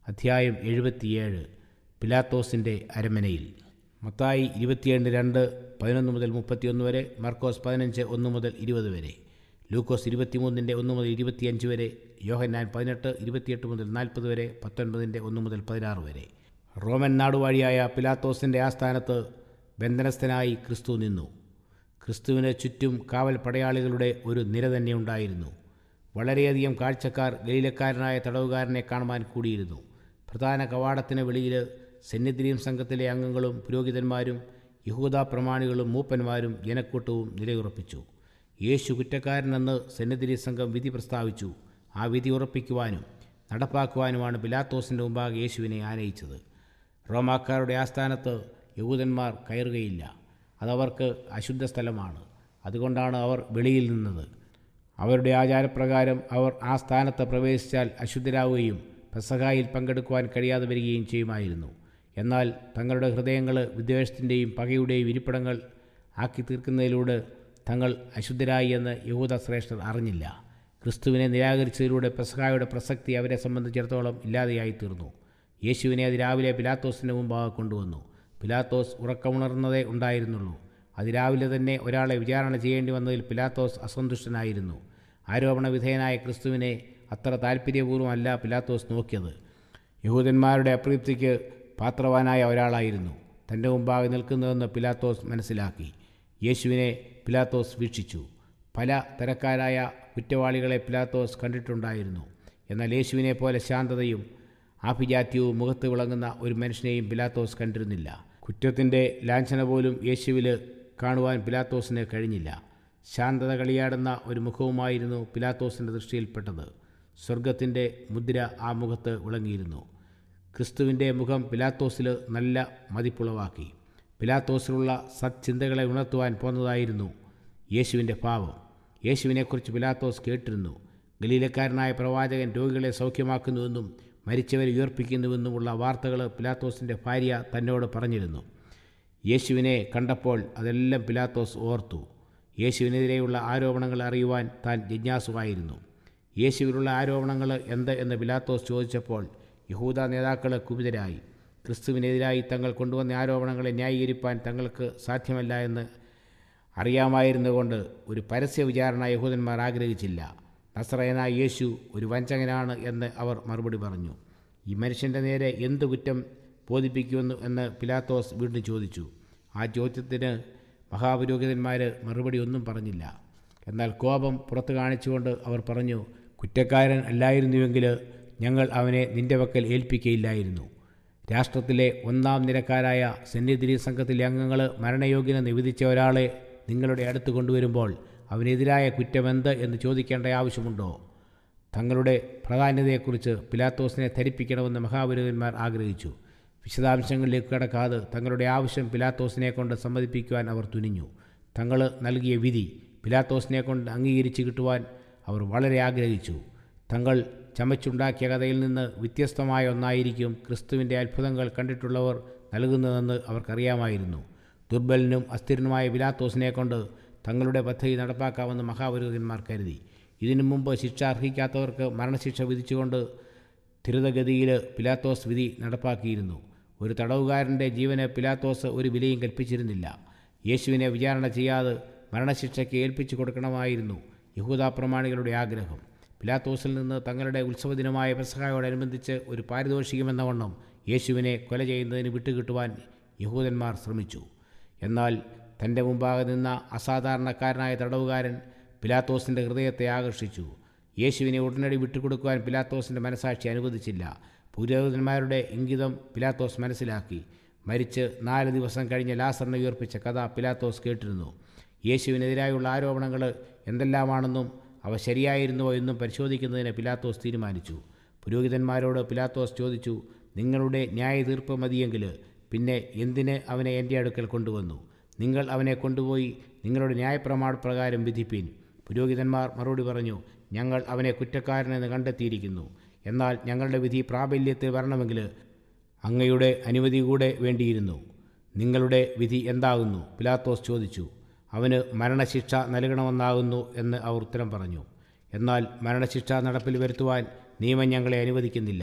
അധ്യായം എഴുപത്തിയേഴ് പിലാത്തോസിൻ്റെ അരമനയിൽ മത്തായി ഇരുപത്തിയേഴ് രണ്ട് പതിനൊന്ന് മുതൽ മുപ്പത്തിയൊന്ന് വരെ മർക്കോസ് പതിനഞ്ച് ഒന്ന് മുതൽ ഇരുപത് വരെ ലൂക്കോസ് ഇരുപത്തിമൂന്നിൻ്റെ ഒന്ന് മുതൽ ഇരുപത്തിയഞ്ച് വരെ യോഹന്നാൻ പതിനെട്ട് ഇരുപത്തിയെട്ട് മുതൽ നാൽപ്പത് വരെ പത്തൊൻപതിൻ്റെ ഒന്ന് മുതൽ പതിനാറ് വരെ റോമൻ നാടുവാഴിയായ പിലാത്തോസിൻ്റെ ആസ്ഥാനത്ത് ബന്ധനസ്ഥനായി ക്രിസ്തു നിന്നു ക്രിസ്തുവിന് ചുറ്റും കാവൽ പടയാളികളുടെ ഒരു നിര തന്നെ ഉണ്ടായിരുന്നു വളരെയധികം കാഴ്ചക്കാർ ഗലീലക്കാരനായ തടവുകാരനെ കാണുവാൻ കൂടിയിരുന്നു പ്രധാന കവാടത്തിന് വെളിയിൽ സെന്നിദ്രീം സംഘത്തിലെ അംഗങ്ങളും പുരോഹിതന്മാരും യഹൂദ പ്രമാണികളും മൂപ്പന്മാരും ജനക്കൂട്ടവും നിലയുറപ്പിച്ചു യേശു കുറ്റക്കാരനെന്ന് സെന്നിദ്രി സംഘം വിധി പ്രസ്താവിച്ചു ആ വിധി ഉറപ്പിക്കുവാനും നടപ്പാക്കുവാനുമാണ് പിലാത്തോസിൻ്റെ മുമ്പാകെ യേശുവിനെ ആനയിച്ചത് റോമാക്കാരുടെ ആസ്ഥാനത്ത് യഹൂദന്മാർ കയറുകയില്ല അതവർക്ക് അശുദ്ധ സ്ഥലമാണ് അതുകൊണ്ടാണ് അവർ വെളിയിൽ നിന്നത് അവരുടെ ആചാരപ്രകാരം അവർ ആ സ്ഥാനത്ത് പ്രവേശിച്ചാൽ അശുദ്ധരാവുകയും പെസഹായിൽ പങ്കെടുക്കുവാൻ കഴിയാതെ വരികയും ചെയ്യുമായിരുന്നു എന്നാൽ തങ്ങളുടെ ഹൃദയങ്ങൾ വിദ്വേഷത്തിൻ്റെയും പകയുടെയും ഇരിപ്പിടങ്ങൾ ആക്കി തീർക്കുന്നതിലൂടെ തങ്ങൾ അശുദ്ധരായി എന്ന് യഹൂദ ശ്രേഷ്ഠർ അറിഞ്ഞില്ല ക്രിസ്തുവിനെ നിരാകരിച്ചതിലൂടെ പെസഹായുടെ പ്രസക്തി അവരെ സംബന്ധിച്ചിടത്തോളം ഇല്ലാതെയായി തീർന്നു യേശുവിനെ അത് രാവിലെ പിലാത്തോസിൻ്റെ മുമ്പാകെ കൊണ്ടുവന്നു പിലാത്തോസ് ഉറക്കമുണർന്നതേ ഉണ്ടായിരുന്നുള്ളൂ അതിരാവിലെ തന്നെ ഒരാളെ വിചാരണ ചെയ്യേണ്ടി വന്നതിൽ പിലാത്തോസ് അസന്തുഷ്ടനായിരുന്നു ആരോപണ വിധേയനായ ക്രിസ്തുവിനെ അത്ര താല്പര്യപൂർവ്വമല്ല പിലാത്തോസ് നോക്കിയത് യഹൂദന്മാരുടെ അപ്രീപ്തിക്ക് പാത്രവാനായ ഒരാളായിരുന്നു തൻ്റെ മുമ്പാകെ നിൽക്കുന്നതെന്ന് പിലാത്തോസ് മനസ്സിലാക്കി യേശുവിനെ പിലാത്തോസ് വീക്ഷിച്ചു പല തരക്കാരായ കുറ്റവാളികളെ പിലാത്തോസ് കണ്ടിട്ടുണ്ടായിരുന്നു എന്നാൽ യേശുവിനെ പോലെ ശാന്തതയും ആഭിജാത്യവും മുഖത്ത് വിളങ്ങുന്ന ഒരു മനുഷ്യനെയും പിലാത്തോസ് കണ്ടിരുന്നില്ല കുറ്റത്തിൻ്റെ ലാഞ്ചന പോലും യേശുവിൽ കാണുവാൻ പിലാത്തോസിന് കഴിഞ്ഞില്ല ശാന്തത കളിയാടുന്ന ഒരു മുഖവുമായിരുന്നു പിലാത്തോസിൻ്റെ ദൃഷ്ടിയിൽപ്പെട്ടത് സ്വർഗത്തിൻ്റെ മുദ്ര ആ മുഖത്ത് വിളങ്ങിയിരുന്നു ക്രിസ്തുവിൻ്റെ മുഖം പിലാത്തോസിൽ നല്ല മതിപ്പുളവാക്കി പിലാത്തോസിലുള്ള സത്ചിന്തകളെ ഉണർത്തുവാൻ പോന്നതായിരുന്നു യേശുവിൻ്റെ ഭാവം യേശുവിനെക്കുറിച്ച് പിലാത്തോസ് കേട്ടിരുന്നു ഗലീലക്കാരനായ പ്രവാചകൻ രോഗികളെ സൗഖ്യമാക്കുന്നുവെന്നും മരിച്ചവരെ ഉയർപ്പിക്കുന്നുവെന്നുമുള്ള വാർത്തകൾ പിലാത്തോസിൻ്റെ ഭാര്യ തന്നോട് പറഞ്ഞിരുന്നു യേശുവിനെ കണ്ടപ്പോൾ അതെല്ലാം പിലാത്തോസ് ഓർത്തു യേശുവിനെതിരെയുള്ള ആരോപണങ്ങൾ അറിയുവാൻ താൻ ജിജ്ഞാസുവായിരുന്നു യേശുവിലുള്ള ആരോപണങ്ങൾ എന്ത് എന്ന് പിലാത്തോസ് ചോദിച്ചപ്പോൾ യഹൂദ നേതാക്കൾ കുപിതരായി ക്രിസ്തുവിനെതിരായി തങ്ങൾ കൊണ്ടുവന്ന ആരോപണങ്ങളെ ന്യായീകരിപ്പാൻ തങ്ങൾക്ക് സാധ്യമല്ല എന്ന് അറിയാമായിരുന്നുകൊണ്ട് ഒരു പരസ്യ വിചാരണ യഹൂദന്മാർ ആഗ്രഹിച്ചില്ല നസ്രയനായ യേശു ഒരു വഞ്ചകനാണ് എന്ന് അവർ മറുപടി പറഞ്ഞു ഈ മനുഷ്യൻ്റെ നേരെ എന്ത് കുറ്റം ബോധിപ്പിക്കുമെന്ന് എന്ന് പിലാത്തോസ് വീണ്ടും ചോദിച്ചു ആ ചോദ്യത്തിന് മഹാപുരോഹിതന്മാർ മറുപടി ഒന്നും പറഞ്ഞില്ല എന്നാൽ കോപം പുറത്തു കാണിച്ചുകൊണ്ട് അവർ പറഞ്ഞു കുറ്റക്കാരൻ അല്ലായിരുന്നുവെങ്കിൽ ഞങ്ങൾ അവനെ നിന്റെ പക്കൽ ഏൽപ്പിക്കയില്ലായിരുന്നു രാഷ്ട്രത്തിലെ ഒന്നാം നിരക്കാരായ സെന്നിധിരി സംഘത്തിലെ അംഗങ്ങൾ മരണയോഗ്യനെന്ന് വിധിച്ച ഒരാളെ നിങ്ങളുടെ അടുത്ത് കൊണ്ടുവരുമ്പോൾ അവനെതിരായ കുറ്റമെന്ത് എന്ന് ചോദിക്കേണ്ട ആവശ്യമുണ്ടോ തങ്ങളുടെ പ്രാധാന്യതയെക്കുറിച്ച് പിലാത്തോസിനെ ധരിപ്പിക്കണമെന്ന് മഹാപുരോഹിതന്മാർ ആഗ്രഹിച്ചു വിശദാംശങ്ങളിലേക്ക് കടക്കാതെ തങ്ങളുടെ ആവശ്യം പിലാത്തോസിനെ കൊണ്ട് സമ്മതിപ്പിക്കുവാൻ അവർ തുനിഞ്ഞു തങ്ങൾ നൽകിയ വിധി പിലാത്തോസിനെ കൊണ്ട് അംഗീകരിച്ച് കിട്ടുവാൻ അവർ വളരെ ആഗ്രഹിച്ചു തങ്ങൾ ചമച്ചുണ്ടാക്കിയ കഥയിൽ നിന്ന് വ്യത്യസ്തമായ ഒന്നായിരിക്കും ക്രിസ്തുവിൻ്റെ അത്ഭുതങ്ങൾ കണ്ടിട്ടുള്ളവർ നൽകുന്നതെന്ന് അവർക്കറിയാമായിരുന്നു ദുർബലനും അസ്ഥിരനുമായ പിലാത്തോസിനെ കൊണ്ട് തങ്ങളുടെ പദ്ധതി നടപ്പാക്കാമെന്ന് മഹാപുരോഹിതന്മാർ കരുതി ഇതിനു മുമ്പ് ശിക്ഷ അർഹിക്കാത്തവർക്ക് മരണശിക്ഷ വിധിച്ചുകൊണ്ട് ധൃതഗതിയിൽ പിലാത്തോസ് വിധി നടപ്പാക്കിയിരുന്നു ഒരു തടവുകാരൻ്റെ ജീവന് പിലാത്തോസ് ഒരു വിലയും കൽപ്പിച്ചിരുന്നില്ല യേശുവിനെ വിചാരണ ചെയ്യാതെ മരണശിക്ഷയ്ക്ക് ഏൽപ്പിച്ചു കൊടുക്കണമായിരുന്നു യഹൂദ പ്രമാണികളുടെ ആഗ്രഹം പിലാത്തോസിൽ നിന്ന് തങ്ങളുടെ ഉത്സവദിനമായ പെസഹായോടനുബന്ധിച്ച് ഒരു പാരിതോഷികമെന്ന വണ്ണം യേശുവിനെ കൊല ചെയ്യുന്നതിന് വിട്ടുകിട്ടുവാൻ യഹൂദന്മാർ ശ്രമിച്ചു എന്നാൽ തൻ്റെ മുമ്പാകെ നിന്ന അസാധാരണക്കാരനായ തടവുകാരൻ പിലാത്തോസിൻ്റെ ഹൃദയത്തെ ആകർഷിച്ചു യേശുവിനെ ഉടനടി വിട്ടുകൊടുക്കുവാൻ പിലാത്തോസിൻ്റെ മനസാക്ഷി അനുവദിച്ചില്ല പുരോഹിതന്മാരുടെ ഇംഗിതം പിലാത്തോസ് മനസ്സിലാക്കി മരിച്ച് നാല് ദിവസം കഴിഞ്ഞ് ലാസറിനെ ഉയർപ്പിച്ച കഥ പിലാത്തോസ് കേട്ടിരുന്നു യേശുവിനെതിരായുള്ള ആരോപണങ്ങൾ എന്തെല്ലാമാണെന്നും അവ ശരിയായിരുന്നുവോ എന്നും പരിശോധിക്കുന്നതിന് പിലാത്തോസ് തീരുമാനിച്ചു പുരോഹിതന്മാരോട് പിലാത്തോസ് ചോദിച്ചു നിങ്ങളുടെ ന്യായ തീർപ്പ് മതിയെങ്കിൽ പിന്നെ എന്തിന് അവനെ എൻ്റെ അടുക്കൽ കൊണ്ടുവന്നു നിങ്ങൾ അവനെ കൊണ്ടുപോയി നിങ്ങളുടെ ന്യായപ്രമാണ പ്രകാരം വിധിപ്പീൻ പുരോഹിതന്മാർ മറുപടി പറഞ്ഞു ഞങ്ങൾ അവനെ കുറ്റക്കാരനെന്ന് കണ്ടെത്തിയിരിക്കുന്നു എന്നാൽ ഞങ്ങളുടെ വിധി പ്രാബല്യത്തിൽ വരണമെങ്കിൽ അങ്ങയുടെ അനുമതി കൂടെ വേണ്ടിയിരുന്നു നിങ്ങളുടെ വിധി എന്താകുന്നു പിലാത്തോസ് ചോദിച്ചു അവന് മരണശിക്ഷ നൽകണമെന്നാകുന്നു എന്ന് അവർ ഉത്തരം പറഞ്ഞു എന്നാൽ മരണശിക്ഷ നടപ്പിൽ വരുത്തുവാൻ നിയമം ഞങ്ങളെ അനുവദിക്കുന്നില്ല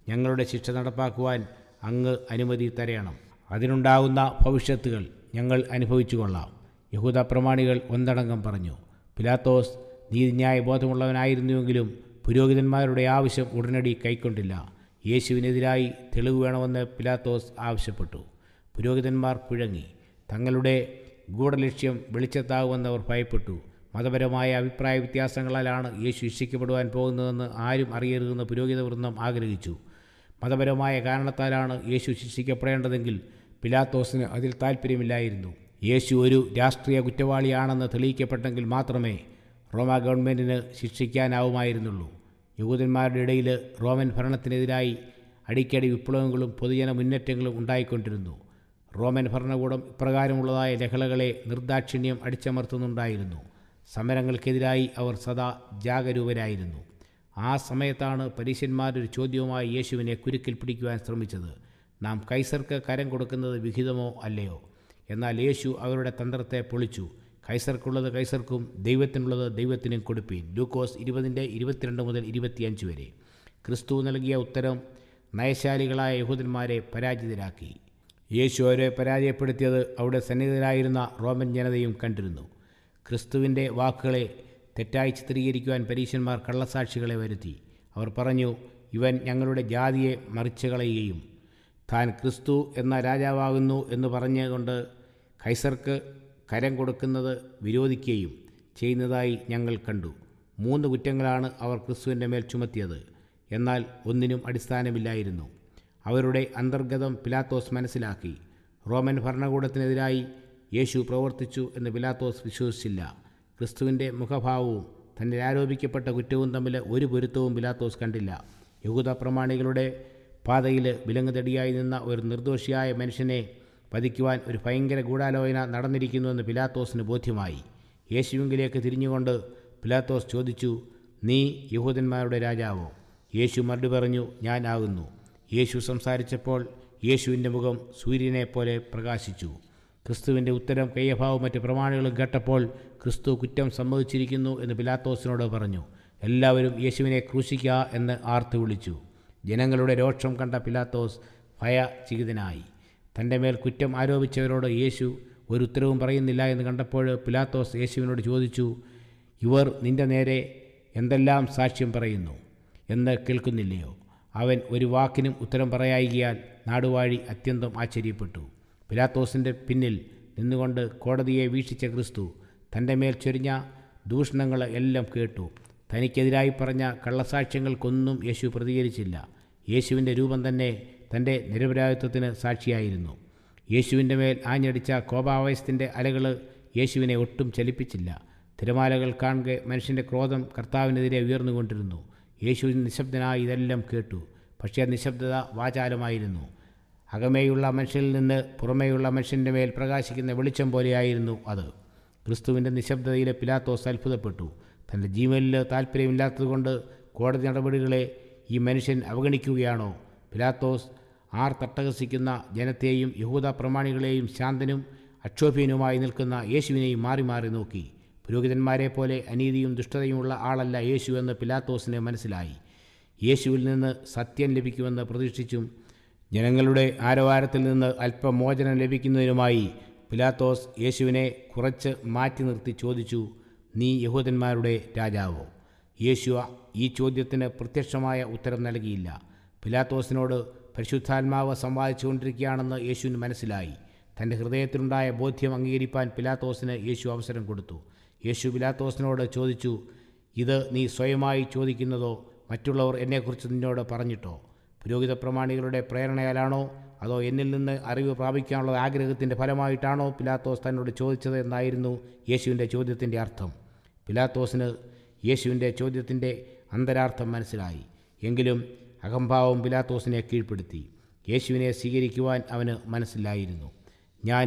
ഞങ്ങളുടെ ശിക്ഷ നടപ്പാക്കുവാൻ അങ്ങ് അനുമതി തരയണം അതിനുണ്ടാകുന്ന ഭവിഷ്യത്തുകൾ ഞങ്ങൾ അനുഭവിച്ചു കൊള്ളാം യഹൂദ പ്രമാണികൾ ഒന്നടങ്കം പറഞ്ഞു പിലാത്തോസ് നീതിന്യായ ബോധമുള്ളവനായിരുന്നുവെങ്കിലും പുരോഹിതന്മാരുടെ ആവശ്യം ഉടനടി കൈക്കൊണ്ടില്ല യേശുവിനെതിരായി തെളിവ് വേണമെന്ന് പിലാത്തോസ് ആവശ്യപ്പെട്ടു പുരോഹിതന്മാർ കുഴങ്ങി തങ്ങളുടെ ഗൂഢലക്ഷ്യം വെളിച്ചത്താകുമെന്നവർ ഭയപ്പെട്ടു മതപരമായ അഭിപ്രായ വ്യത്യാസങ്ങളാലാണ് യേശു ശിക്ഷിക്കപ്പെടുവാൻ പോകുന്നതെന്ന് ആരും അറിയരുതെന്ന് പുരോഹിത വൃന്ദം ആഗ്രഹിച്ചു മതപരമായ കാരണത്താലാണ് യേശു ശിക്ഷിക്കപ്പെടേണ്ടതെങ്കിൽ പിലാത്തോസിന് അതിൽ താല്പര്യമില്ലായിരുന്നു യേശു ഒരു രാഷ്ട്രീയ കുറ്റവാളിയാണെന്ന് തെളിയിക്കപ്പെട്ടെങ്കിൽ മാത്രമേ റോമ ഗവൺമെൻറ്റിന് ശിക്ഷിക്കാനാവുമായിരുന്നുള്ളൂ യഹൂദന്മാരുടെ ഇടയിൽ റോമൻ ഭരണത്തിനെതിരായി അടിക്കടി വിപ്ലവങ്ങളും പൊതുജന മുന്നേറ്റങ്ങളും ഉണ്ടായിക്കൊണ്ടിരുന്നു റോമൻ ഭരണകൂടം ഇപ്രകാരമുള്ളതായ ലഹളകളെ നിർദാക്ഷിണ്യം അടിച്ചമർത്തുന്നുണ്ടായിരുന്നു സമരങ്ങൾക്കെതിരായി അവർ സദാ ജാഗരൂകരായിരുന്നു ആ സമയത്താണ് പരീശന്മാരൊരു ചോദ്യവുമായി യേശുവിനെ കുരുക്കിൽ പിടിക്കുവാൻ ശ്രമിച്ചത് നാം കൈസർക്ക് കരം കൊടുക്കുന്നത് വിഹിതമോ അല്ലയോ എന്നാൽ യേശു അവരുടെ തന്ത്രത്തെ പൊളിച്ചു കൈസർക്കുള്ളത് കൈസർക്കും ദൈവത്തിനുള്ളത് ദൈവത്തിനും കൊടുപ്പീൻ ലൂക്കോസ് ഇരുപതിൻ്റെ ഇരുപത്തിരണ്ട് മുതൽ ഇരുപത്തിയഞ്ച് വരെ ക്രിസ്തു നൽകിയ ഉത്തരം നയശാലികളായ യഹൂദന്മാരെ പരാജിതരാക്കി യേശു അവരെ പരാജയപ്പെടുത്തിയത് അവിടെ സന്നിഹിതരായിരുന്ന റോമൻ ജനതയും കണ്ടിരുന്നു ക്രിസ്തുവിൻ്റെ വാക്കുകളെ തെറ്റായി ചിത്രീകരിക്കുവാൻ പരീശന്മാർ കള്ളസാക്ഷികളെ വരുത്തി അവർ പറഞ്ഞു ഇവൻ ഞങ്ങളുടെ ജാതിയെ മറിച്ചു കളയുകയും താൻ ക്രിസ്തു എന്ന രാജാവാകുന്നു എന്ന് പറഞ്ഞുകൊണ്ട് കൈസർക്ക് കരം കൊടുക്കുന്നത് വിരോധിക്കുകയും ചെയ്യുന്നതായി ഞങ്ങൾ കണ്ടു മൂന്ന് കുറ്റങ്ങളാണ് അവർ ക്രിസ്തുവിൻ്റെ മേൽ ചുമത്തിയത് എന്നാൽ ഒന്നിനും അടിസ്ഥാനമില്ലായിരുന്നു അവരുടെ അന്തർഗതം പിലാത്തോസ് മനസ്സിലാക്കി റോമൻ ഭരണകൂടത്തിനെതിരായി യേശു പ്രവർത്തിച്ചു എന്ന് പിലാത്തോസ് വിശ്വസിച്ചില്ല ക്രിസ്തുവിൻ്റെ മുഖഭാവവും തന്നിൽ ആരോപിക്കപ്പെട്ട കുറ്റവും തമ്മിൽ ഒരു പൊരുത്തവും പിലാത്തോസ് കണ്ടില്ല യഹൂദ പ്രമാണികളുടെ പാതയിൽ വിലങ്ങുതടിയായി നിന്ന ഒരു നിർദോഷിയായ മനുഷ്യനെ വധിക്കുവാൻ ഒരു ഭയങ്കര ഗൂഢാലോചന നടന്നിരിക്കുന്നുവെന്ന് പിലാത്തോസിന് ബോധ്യമായി യേശുവിങ്കിലേക്ക് തിരിഞ്ഞുകൊണ്ട് പിലാത്തോസ് ചോദിച്ചു നീ യഹൂദന്മാരുടെ രാജാവോ യേശു മറുപടി പറഞ്ഞു ഞാൻ ആകുന്നു യേശു സംസാരിച്ചപ്പോൾ യേശുവിൻ്റെ മുഖം സൂര്യനെ പോലെ പ്രകാശിച്ചു ക്രിസ്തുവിൻ്റെ ഉത്തരം കയ്യഭാവും മറ്റ് പ്രമാണികളും കേട്ടപ്പോൾ ക്രിസ്തു കുറ്റം സമ്മതിച്ചിരിക്കുന്നു എന്ന് പിലാത്തോസിനോട് പറഞ്ഞു എല്ലാവരും യേശുവിനെ ക്രൂശിക്കുക എന്ന് ആർത്തു വിളിച്ചു ജനങ്ങളുടെ രോക്ഷം കണ്ട പിലാത്തോസ് ഭയചികിതനായി തൻ്റെ മേൽ കുറ്റം ആരോപിച്ചവരോട് യേശു ഒരു ഉത്തരവും പറയുന്നില്ല എന്ന് കണ്ടപ്പോൾ പിലാത്തോസ് യേശുവിനോട് ചോദിച്ചു ഇവർ നിന്റെ നേരെ എന്തെല്ലാം സാക്ഷ്യം പറയുന്നു എന്ന് കേൾക്കുന്നില്ലയോ അവൻ ഒരു വാക്കിനും ഉത്തരം പറയായികയാൽ നാടുവാഴി അത്യന്തം ആശ്ചര്യപ്പെട്ടു പിലാത്തോസിൻ്റെ പിന്നിൽ നിന്നുകൊണ്ട് കോടതിയെ വീക്ഷിച്ച ക്രിസ്തു തൻ്റെ മേൽ ചൊരിഞ്ഞ ദൂഷണങ്ങൾ എല്ലാം കേട്ടു തനിക്കെതിരായി പറഞ്ഞ കള്ളസാക്ഷ്യങ്ങൾക്കൊന്നും യേശു പ്രതികരിച്ചില്ല യേശുവിൻ്റെ രൂപം തന്നെ തൻ്റെ നിരപരാധിത്വത്തിന് സാക്ഷിയായിരുന്നു യേശുവിൻ്റെ മേൽ ആഞ്ഞടിച്ച കോപാവയസത്തിൻ്റെ അലകൾ യേശുവിനെ ഒട്ടും ചലിപ്പിച്ചില്ല തിരമാലകൾ കാണുക മനുഷ്യൻ്റെ ക്രോധം കർത്താവിനെതിരെ ഉയർന്നുകൊണ്ടിരുന്നു യേശു നിശബ്ദനായി ഇതെല്ലാം കേട്ടു പക്ഷേ ആ നിശബ്ദത വാചാലമായിരുന്നു അകമേയുള്ള മനുഷ്യനിൽ നിന്ന് പുറമേയുള്ള മനുഷ്യൻ്റെ മേൽ പ്രകാശിക്കുന്ന വെളിച്ചം പോലെയായിരുന്നു അത് ക്രിസ്തുവിൻ്റെ നിശബ്ദതയിലെ പിലാത്തോസ് അത്ഭുതപ്പെട്ടു തൻ്റെ ജീവനിൽ താല്പര്യമില്ലാത്തതുകൊണ്ട് കോടതി നടപടികളെ ഈ മനുഷ്യൻ അവഗണിക്കുകയാണോ പിലാത്തോസ് ആർ തട്ടഹസിക്കുന്ന ജനത്തെയും യഹൂദ പ്രമാണികളെയും ശാന്തനും അക്ഷോഭ്യനുമായി നിൽക്കുന്ന യേശുവിനെയും മാറി മാറി നോക്കി പുരോഹിതന്മാരെ പോലെ അനീതിയും ദുഷ്ടതയുമുള്ള ആളല്ല യേശു എന്ന് പിലാത്തോസിന് മനസ്സിലായി യേശുവിൽ നിന്ന് സത്യം ലഭിക്കുമെന്ന് പ്രതീക്ഷിച്ചും ജനങ്ങളുടെ ആരവാരത്തിൽ നിന്ന് അല്പം മോചനം ലഭിക്കുന്നതിനുമായി പിലാത്തോസ് യേശുവിനെ കുറച്ച് മാറ്റി നിർത്തി ചോദിച്ചു നീ യഹൂദന്മാരുടെ രാജാവോ യേശു ഈ ചോദ്യത്തിന് പ്രത്യക്ഷമായ ഉത്തരം നൽകിയില്ല പിലാത്തോസിനോട് പരിശുദ്ധാത്മാവ് സംവാദിച്ചുകൊണ്ടിരിക്കുകയാണെന്ന് യേശുവിന് മനസ്സിലായി തൻ്റെ ഹൃദയത്തിലുണ്ടായ ബോധ്യം അംഗീകരിപ്പാൻ പിലാത്തോസിന് യേശു അവസരം കൊടുത്തു യേശു പിലാത്തോസിനോട് ചോദിച്ചു ഇത് നീ സ്വയമായി ചോദിക്കുന്നതോ മറ്റുള്ളവർ എന്നെക്കുറിച്ച് നിന്നോട് പറഞ്ഞിട്ടോ പുരോഹിത പ്രമാണികളുടെ പ്രേരണയാലാണോ അതോ എന്നിൽ നിന്ന് അറിവ് പ്രാപിക്കാനുള്ള ആഗ്രഹത്തിൻ്റെ ഫലമായിട്ടാണോ പിലാത്തോസ് തന്നോട് ചോദിച്ചത് എന്നായിരുന്നു യേശുവിൻ്റെ ചോദ്യത്തിൻ്റെ അർത്ഥം പിലാത്തോസിന് യേശുവിൻ്റെ ചോദ്യത്തിൻ്റെ അന്തരാർത്ഥം മനസ്സിലായി എങ്കിലും അഹംഭാവം പിലാത്തോസിനെ കീഴ്പ്പെടുത്തി യേശുവിനെ സ്വീകരിക്കുവാൻ അവന് മനസ്സിലായിരുന്നു ഞാൻ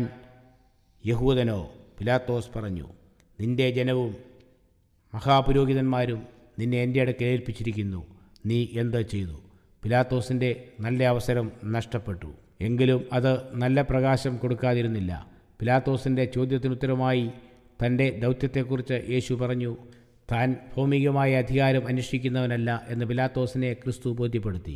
യഹൂദനോ പിലാത്തോസ് പറഞ്ഞു നിന്റെ ജനവും മഹാപുരോഹിതന്മാരും നിന്നെ എൻ്റെ അടുക്കൽ ഏൽപ്പിച്ചിരിക്കുന്നു നീ എന്ത് ചെയ്തു പിലാത്തോസിൻ്റെ നല്ല അവസരം നഷ്ടപ്പെട്ടു എങ്കിലും അത് നല്ല പ്രകാശം കൊടുക്കാതിരുന്നില്ല പിലാത്തോസിൻ്റെ ചോദ്യത്തിനുത്തരമായി തൻ്റെ ദൗത്യത്തെക്കുറിച്ച് യേശു പറഞ്ഞു താൻ ഭൗമികമായ അധികാരം അന്വേഷിക്കുന്നവനല്ല എന്ന് പിലാത്തോസിനെ ക്രിസ്തു ബോധ്യപ്പെടുത്തി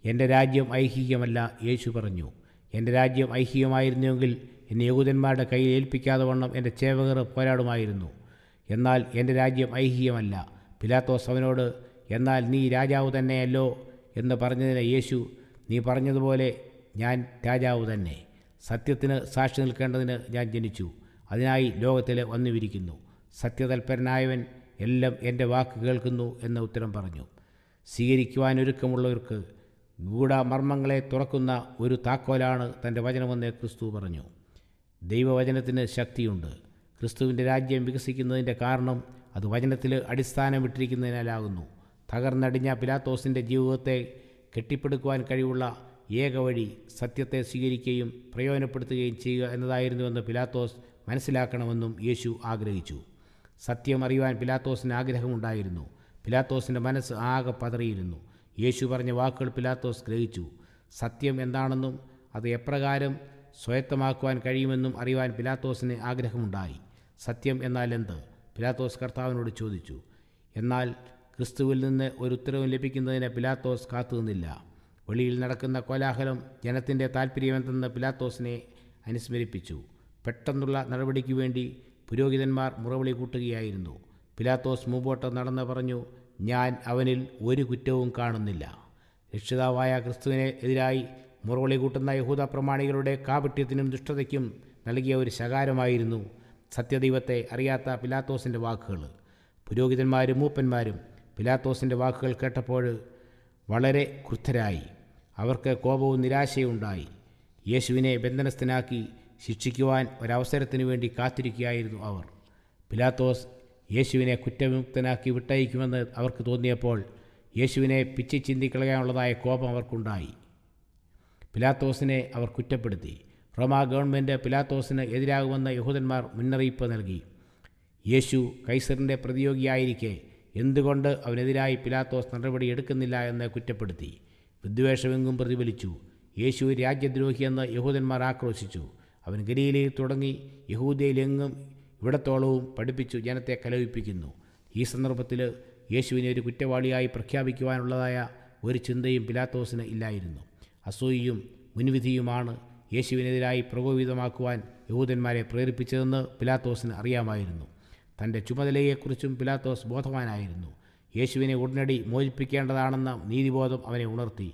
എൻ്റെ രാജ്യം ഐഹികമല്ല യേശു പറഞ്ഞു എൻ്റെ രാജ്യം ഐഹികമായിരുന്നുവെങ്കിൽ എന്നെ യഹൂദന്മാരുടെ കയ്യിൽ ഏൽപ്പിക്കാതെ വണ്ണം എൻ്റെ ചേവകർ പോരാടുമായിരുന്നു എന്നാൽ എൻ്റെ രാജ്യം ഐഹികമല്ല പിലാത്തോസ് അവനോട് എന്നാൽ നീ രാജാവ് തന്നെയല്ലോ എന്ന് പറഞ്ഞതിന് യേശു നീ പറഞ്ഞതുപോലെ ഞാൻ രാജാവ് തന്നെ സത്യത്തിന് സാക്ഷി നിൽക്കേണ്ടതിന് ഞാൻ ജനിച്ചു അതിനായി ലോകത്തിൽ വന്നുവിരിക്കുന്നു സത്യതൽപരനായവൻ എല്ലാം എൻ്റെ വാക്ക് കേൾക്കുന്നു എന്ന ഉത്തരം പറഞ്ഞു സ്വീകരിക്കുവാൻ ഒരുക്കമുള്ളവർക്ക് ഗൂഢമർമ്മങ്ങളെ തുറക്കുന്ന ഒരു താക്കോലാണ് തൻ്റെ വചനമെന്ന് ക്രിസ്തു പറഞ്ഞു ദൈവവചനത്തിന് ശക്തിയുണ്ട് ക്രിസ്തുവിൻ്റെ രാജ്യം വികസിക്കുന്നതിൻ്റെ കാരണം അത് വചനത്തിൽ അടിസ്ഥാനമിട്ടിരിക്കുന്നതിനാലാകുന്നു തകർന്നടിഞ്ഞ പിലാത്തോസിൻ്റെ ജീവിതത്തെ കെട്ടിപ്പടുക്കുവാൻ കഴിവുള്ള ഏക വഴി സത്യത്തെ സ്വീകരിക്കുകയും പ്രയോജനപ്പെടുത്തുകയും ചെയ്യുക എന്നതായിരുന്നുവെന്ന് പിലാത്തോസ് മനസ്സിലാക്കണമെന്നും യേശു ആഗ്രഹിച്ചു സത്യം അറിയുവാൻ പിലാത്തോസിന് ആഗ്രഹമുണ്ടായിരുന്നു പിലാത്തോസിൻ്റെ മനസ്സ് ആകെ പതറിയിരുന്നു യേശു പറഞ്ഞ വാക്കുകൾ പിലാത്തോസ് ഗ്രഹിച്ചു സത്യം എന്താണെന്നും അത് എപ്രകാരം സ്വായത്തമാക്കുവാൻ കഴിയുമെന്നും അറിയുവാൻ പിലാത്തോസിന് ആഗ്രഹമുണ്ടായി സത്യം എന്നാൽ എന്ത് പിലാത്തോസ് കർത്താവിനോട് ചോദിച്ചു എന്നാൽ ക്രിസ്തുവിൽ നിന്ന് ഒരു ഉത്തരവും ലഭിക്കുന്നതിന് പിലാത്തോസ് കാത്തുനിന്നില്ല വെളിയിൽ നടക്കുന്ന കോലാഹലം ജനത്തിൻ്റെ താല്പര്യമെന്തെന്ന് പിലാത്തോസിനെ അനുസ്മരിപ്പിച്ചു പെട്ടെന്നുള്ള നടപടിക്ക് വേണ്ടി പുരോഹിതന്മാർ മുറവിളി കൂട്ടുകയായിരുന്നു പിലാത്തോസ് മുമ്പോട്ട് നടന്ന് പറഞ്ഞു ഞാൻ അവനിൽ ഒരു കുറ്റവും കാണുന്നില്ല രക്ഷിതാവായ ക്രിസ്തുവിനെ എതിരായി മുറവിളി കൂട്ടുന്ന യഹൂദ പ്രമാണികളുടെ കാപട്യത്തിനും ദുഷ്ടതയ്ക്കും നൽകിയ ഒരു ശകാരമായിരുന്നു സത്യദൈവത്തെ അറിയാത്ത പിലാത്തോസിൻ്റെ വാക്കുകൾ പുരോഹിതന്മാരും മൂപ്പന്മാരും പിലാത്തോസിൻ്റെ വാക്കുകൾ കേട്ടപ്പോൾ വളരെ ക്രുദ്ധരായി അവർക്ക് കോപവും നിരാശയും ഉണ്ടായി യേശുവിനെ ബന്ധനസ്ഥനാക്കി ശിക്ഷിക്കുവാൻ ഒരവസരത്തിനു വേണ്ടി കാത്തിരിക്കുകയായിരുന്നു അവർ പിലാത്തോസ് യേശുവിനെ കുറ്റവിമുക്തനാക്കി വിട്ടയക്കുമെന്ന് അവർക്ക് തോന്നിയപ്പോൾ യേശുവിനെ പിച്ചി ചിന്തിക്കളയാനുള്ളതായ കോപം അവർക്കുണ്ടായി പിലാത്തോസിനെ അവർ കുറ്റപ്പെടുത്തി റോമാ ഗവൺമെൻറ് പിലാത്തോസിന് എതിരാകുമെന്ന് യഹൂദന്മാർ മുന്നറിയിപ്പ് നൽകി യേശു കൈസറിൻ്റെ പ്രതിയോഗിയായിരിക്കെ എന്തുകൊണ്ട് അവനെതിരായി പിലാത്തോസ് നടപടി എടുക്കുന്നില്ല എന്ന് കുറ്റപ്പെടുത്തി വിദ്വേഷമെങ്കും പ്രതിഫലിച്ചു യേശു രാജ്യദ്രോഹിയെന്ന് യഹൂദന്മാർ ആക്രോശിച്ചു അവൻ ഗലീലയിൽ തുടങ്ങി യഹൂദയിലെങ്ങും ഇവിടത്തോളവും പഠിപ്പിച്ചു ജനത്തെ കലവിപ്പിക്കുന്നു ഈ സന്ദർഭത്തിൽ യേശുവിനെ ഒരു കുറ്റവാളിയായി പ്രഖ്യാപിക്കുവാനുള്ളതായ ഒരു ചിന്തയും പിലാത്തോസിന് ഇല്ലായിരുന്നു അസൂയയും മുൻവിധിയുമാണ് യേശുവിനെതിരായി പ്രകോപിതമാക്കുവാൻ യഹൂദന്മാരെ പ്രേരിപ്പിച്ചതെന്ന് പിലാത്തോസിന് അറിയാമായിരുന്നു തൻ്റെ ചുമതലയെക്കുറിച്ചും പിലാത്തോസ് ബോധവാനായിരുന്നു യേശുവിനെ ഉടനടി മോചിപ്പിക്കേണ്ടതാണെന്ന നീതിബോധം അവനെ ഉണർത്തി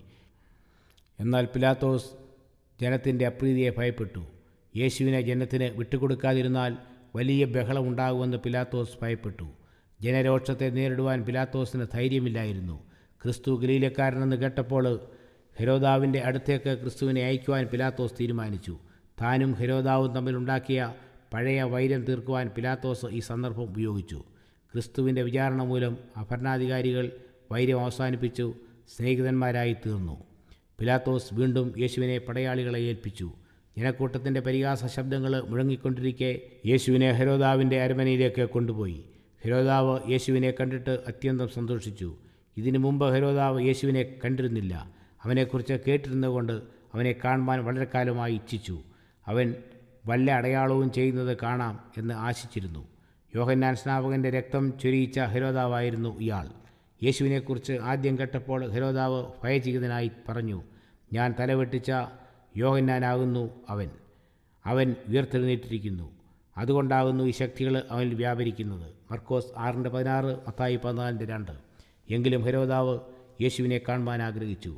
എന്നാൽ പിലാത്തോസ് ജനത്തിൻ്റെ അപ്രീതിയെ ഭയപ്പെട്ടു യേശുവിനെ ജനത്തിന് വിട്ടുകൊടുക്കാതിരുന്നാൽ വലിയ ബഹളമുണ്ടാകുമെന്ന് പിലാത്തോസ് ഭയപ്പെട്ടു ജനരോക്ഷത്തെ നേരിടുവാൻ പിലാത്തോസിന് ധൈര്യമില്ലായിരുന്നു ക്രിസ്തു ഗലീലക്കാരനെന്ന് കേട്ടപ്പോൾ ഹെരോദാവിൻ്റെ അടുത്തേക്ക് ക്രിസ്തുവിനെ അയക്കുവാൻ പിലാത്തോസ് തീരുമാനിച്ചു താനും ഹെരോദാവും തമ്മിലുണ്ടാക്കിയ പഴയ വൈരം തീർക്കുവാൻ പിലാത്തോസ് ഈ സന്ദർഭം ഉപയോഗിച്ചു ക്രിസ്തുവിൻ്റെ വിചാരണ മൂലം അഭരണാധികാരികൾ വൈരം അവസാനിപ്പിച്ചു സ്നേഹിതന്മാരായി തീർന്നു പിലാത്തോസ് വീണ്ടും യേശുവിനെ പടയാളികളെ ഏൽപ്പിച്ചു ജനക്കൂട്ടത്തിൻ്റെ പരിഹാസ ശബ്ദങ്ങൾ മുഴങ്ങിക്കൊണ്ടിരിക്കെ യേശുവിനെ ഹെരോദാവിൻ്റെ അരമനയിലേക്ക് കൊണ്ടുപോയി ഹെരോദാവ് യേശുവിനെ കണ്ടിട്ട് അത്യന്തം സന്തോഷിച്ചു ഇതിനു മുമ്പ് ഹെരോദാവ് യേശുവിനെ കണ്ടിരുന്നില്ല അവനെക്കുറിച്ച് കേട്ടിരുന്നതുകൊണ്ട് അവനെ കാണുവാൻ വളരെ കാലമായി ഇച്ഛിച്ചു അവൻ വല്ല അടയാളവും ചെയ്യുന്നത് കാണാം എന്ന് ആശിച്ചിരുന്നു യോഹന്നാൻ സ്നാപകൻ്റെ രക്തം ചൊരിയിച്ച ഹെരോദാവായിരുന്നു ഇയാൾ യേശുവിനെക്കുറിച്ച് ആദ്യം കേട്ടപ്പോൾ ഹെരോദാവ് ഭയചികിതനായി പറഞ്ഞു ഞാൻ തലവെട്ടിച്ച യോഹന്നാനാകുന്നു അവൻ അവൻ ഉയർത്തെഴുന്നേറ്റിരിക്കുന്നു അതുകൊണ്ടാകുന്നു ഈ ശക്തികൾ അവനിൽ വ്യാപരിക്കുന്നത് മർക്കോസ് ആറിൻ്റെ പതിനാറ് മത്തായി പതിനാലിൻ്റെ രണ്ട് എങ്കിലും ഹെരോദാവ് യേശുവിനെ കാണുവാൻ ആഗ്രഹിച്ചു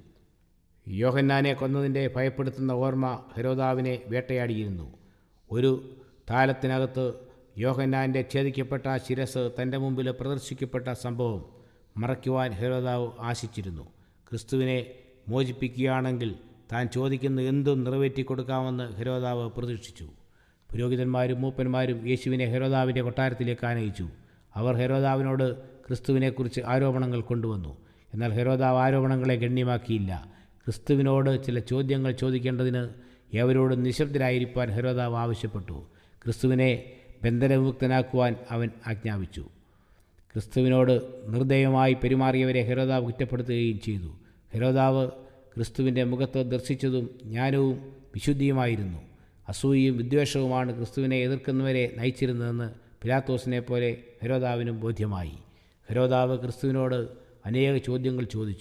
യോഹന്നാനെ കൊന്നതിൻ്റെ ഭയപ്പെടുത്തുന്ന ഓർമ്മ ഹെരോദാവിനെ വേട്ടയാടിയിരുന്നു ഒരു താലത്തിനകത്ത് യോഹന്നാൻ്റെ ഛേദിക്കപ്പെട്ട ശിരസ് തൻ്റെ മുമ്പിൽ പ്രദർശിക്കപ്പെട്ട സംഭവം മറയ്ക്കുവാൻ ഹെരോദാവ് ആശിച്ചിരുന്നു ക്രിസ്തുവിനെ മോചിപ്പിക്കുകയാണെങ്കിൽ താൻ ചോദിക്കുന്ന എന്തും നിറവേറ്റിക്കൊടുക്കാമെന്ന് ഹെരോദാവ് പ്രതീക്ഷിച്ചു പുരോഹിതന്മാരും മൂപ്പന്മാരും യേശുവിനെ ഹെരോദാവിൻ്റെ കൊട്ടാരത്തിലേക്ക് ആനയിച്ചു അവർ ഹെരോദാവിനോട് ക്രിസ്തുവിനെക്കുറിച്ച് ആരോപണങ്ങൾ കൊണ്ടുവന്നു എന്നാൽ ഹെരോദാവ് ആരോപണങ്ങളെ ഗണ്യമാക്കിയില്ല ക്രിസ്തുവിനോട് ചില ചോദ്യങ്ങൾ ചോദിക്കേണ്ടതിന് എവരോട് നിശബ്ദരായിരിക്കാൻ ഹെരോദാവ് ആവശ്യപ്പെട്ടു ക്രിസ്തുവിനെ ബന്ധനവിമുക്തനാക്കുവാൻ അവൻ ആജ്ഞാപിച്ചു ക്രിസ്തുവിനോട് നിർദ്ദയമായി പെരുമാറിയവരെ ഹെരോദാവ് കുറ്റപ്പെടുത്തുകയും ചെയ്തു ഹെരോദാവ് ക്രിസ്തുവിൻ്റെ മുഖത്ത് ദർശിച്ചതും ജ്ഞാനവും വിശുദ്ധിയുമായിരുന്നു അസൂയയും വിദ്വേഷവുമാണ് ക്രിസ്തുവിനെ എതിർക്കുന്നവരെ നയിച്ചിരുന്നതെന്ന് പിലാത്തോസിനെ പോലെ ഹെരോദാവിനും ബോധ്യമായി ഹെരോദാവ് ക്രിസ്തുവിനോട് അനേക ചോദ്യങ്ങൾ ചോദിച്ചു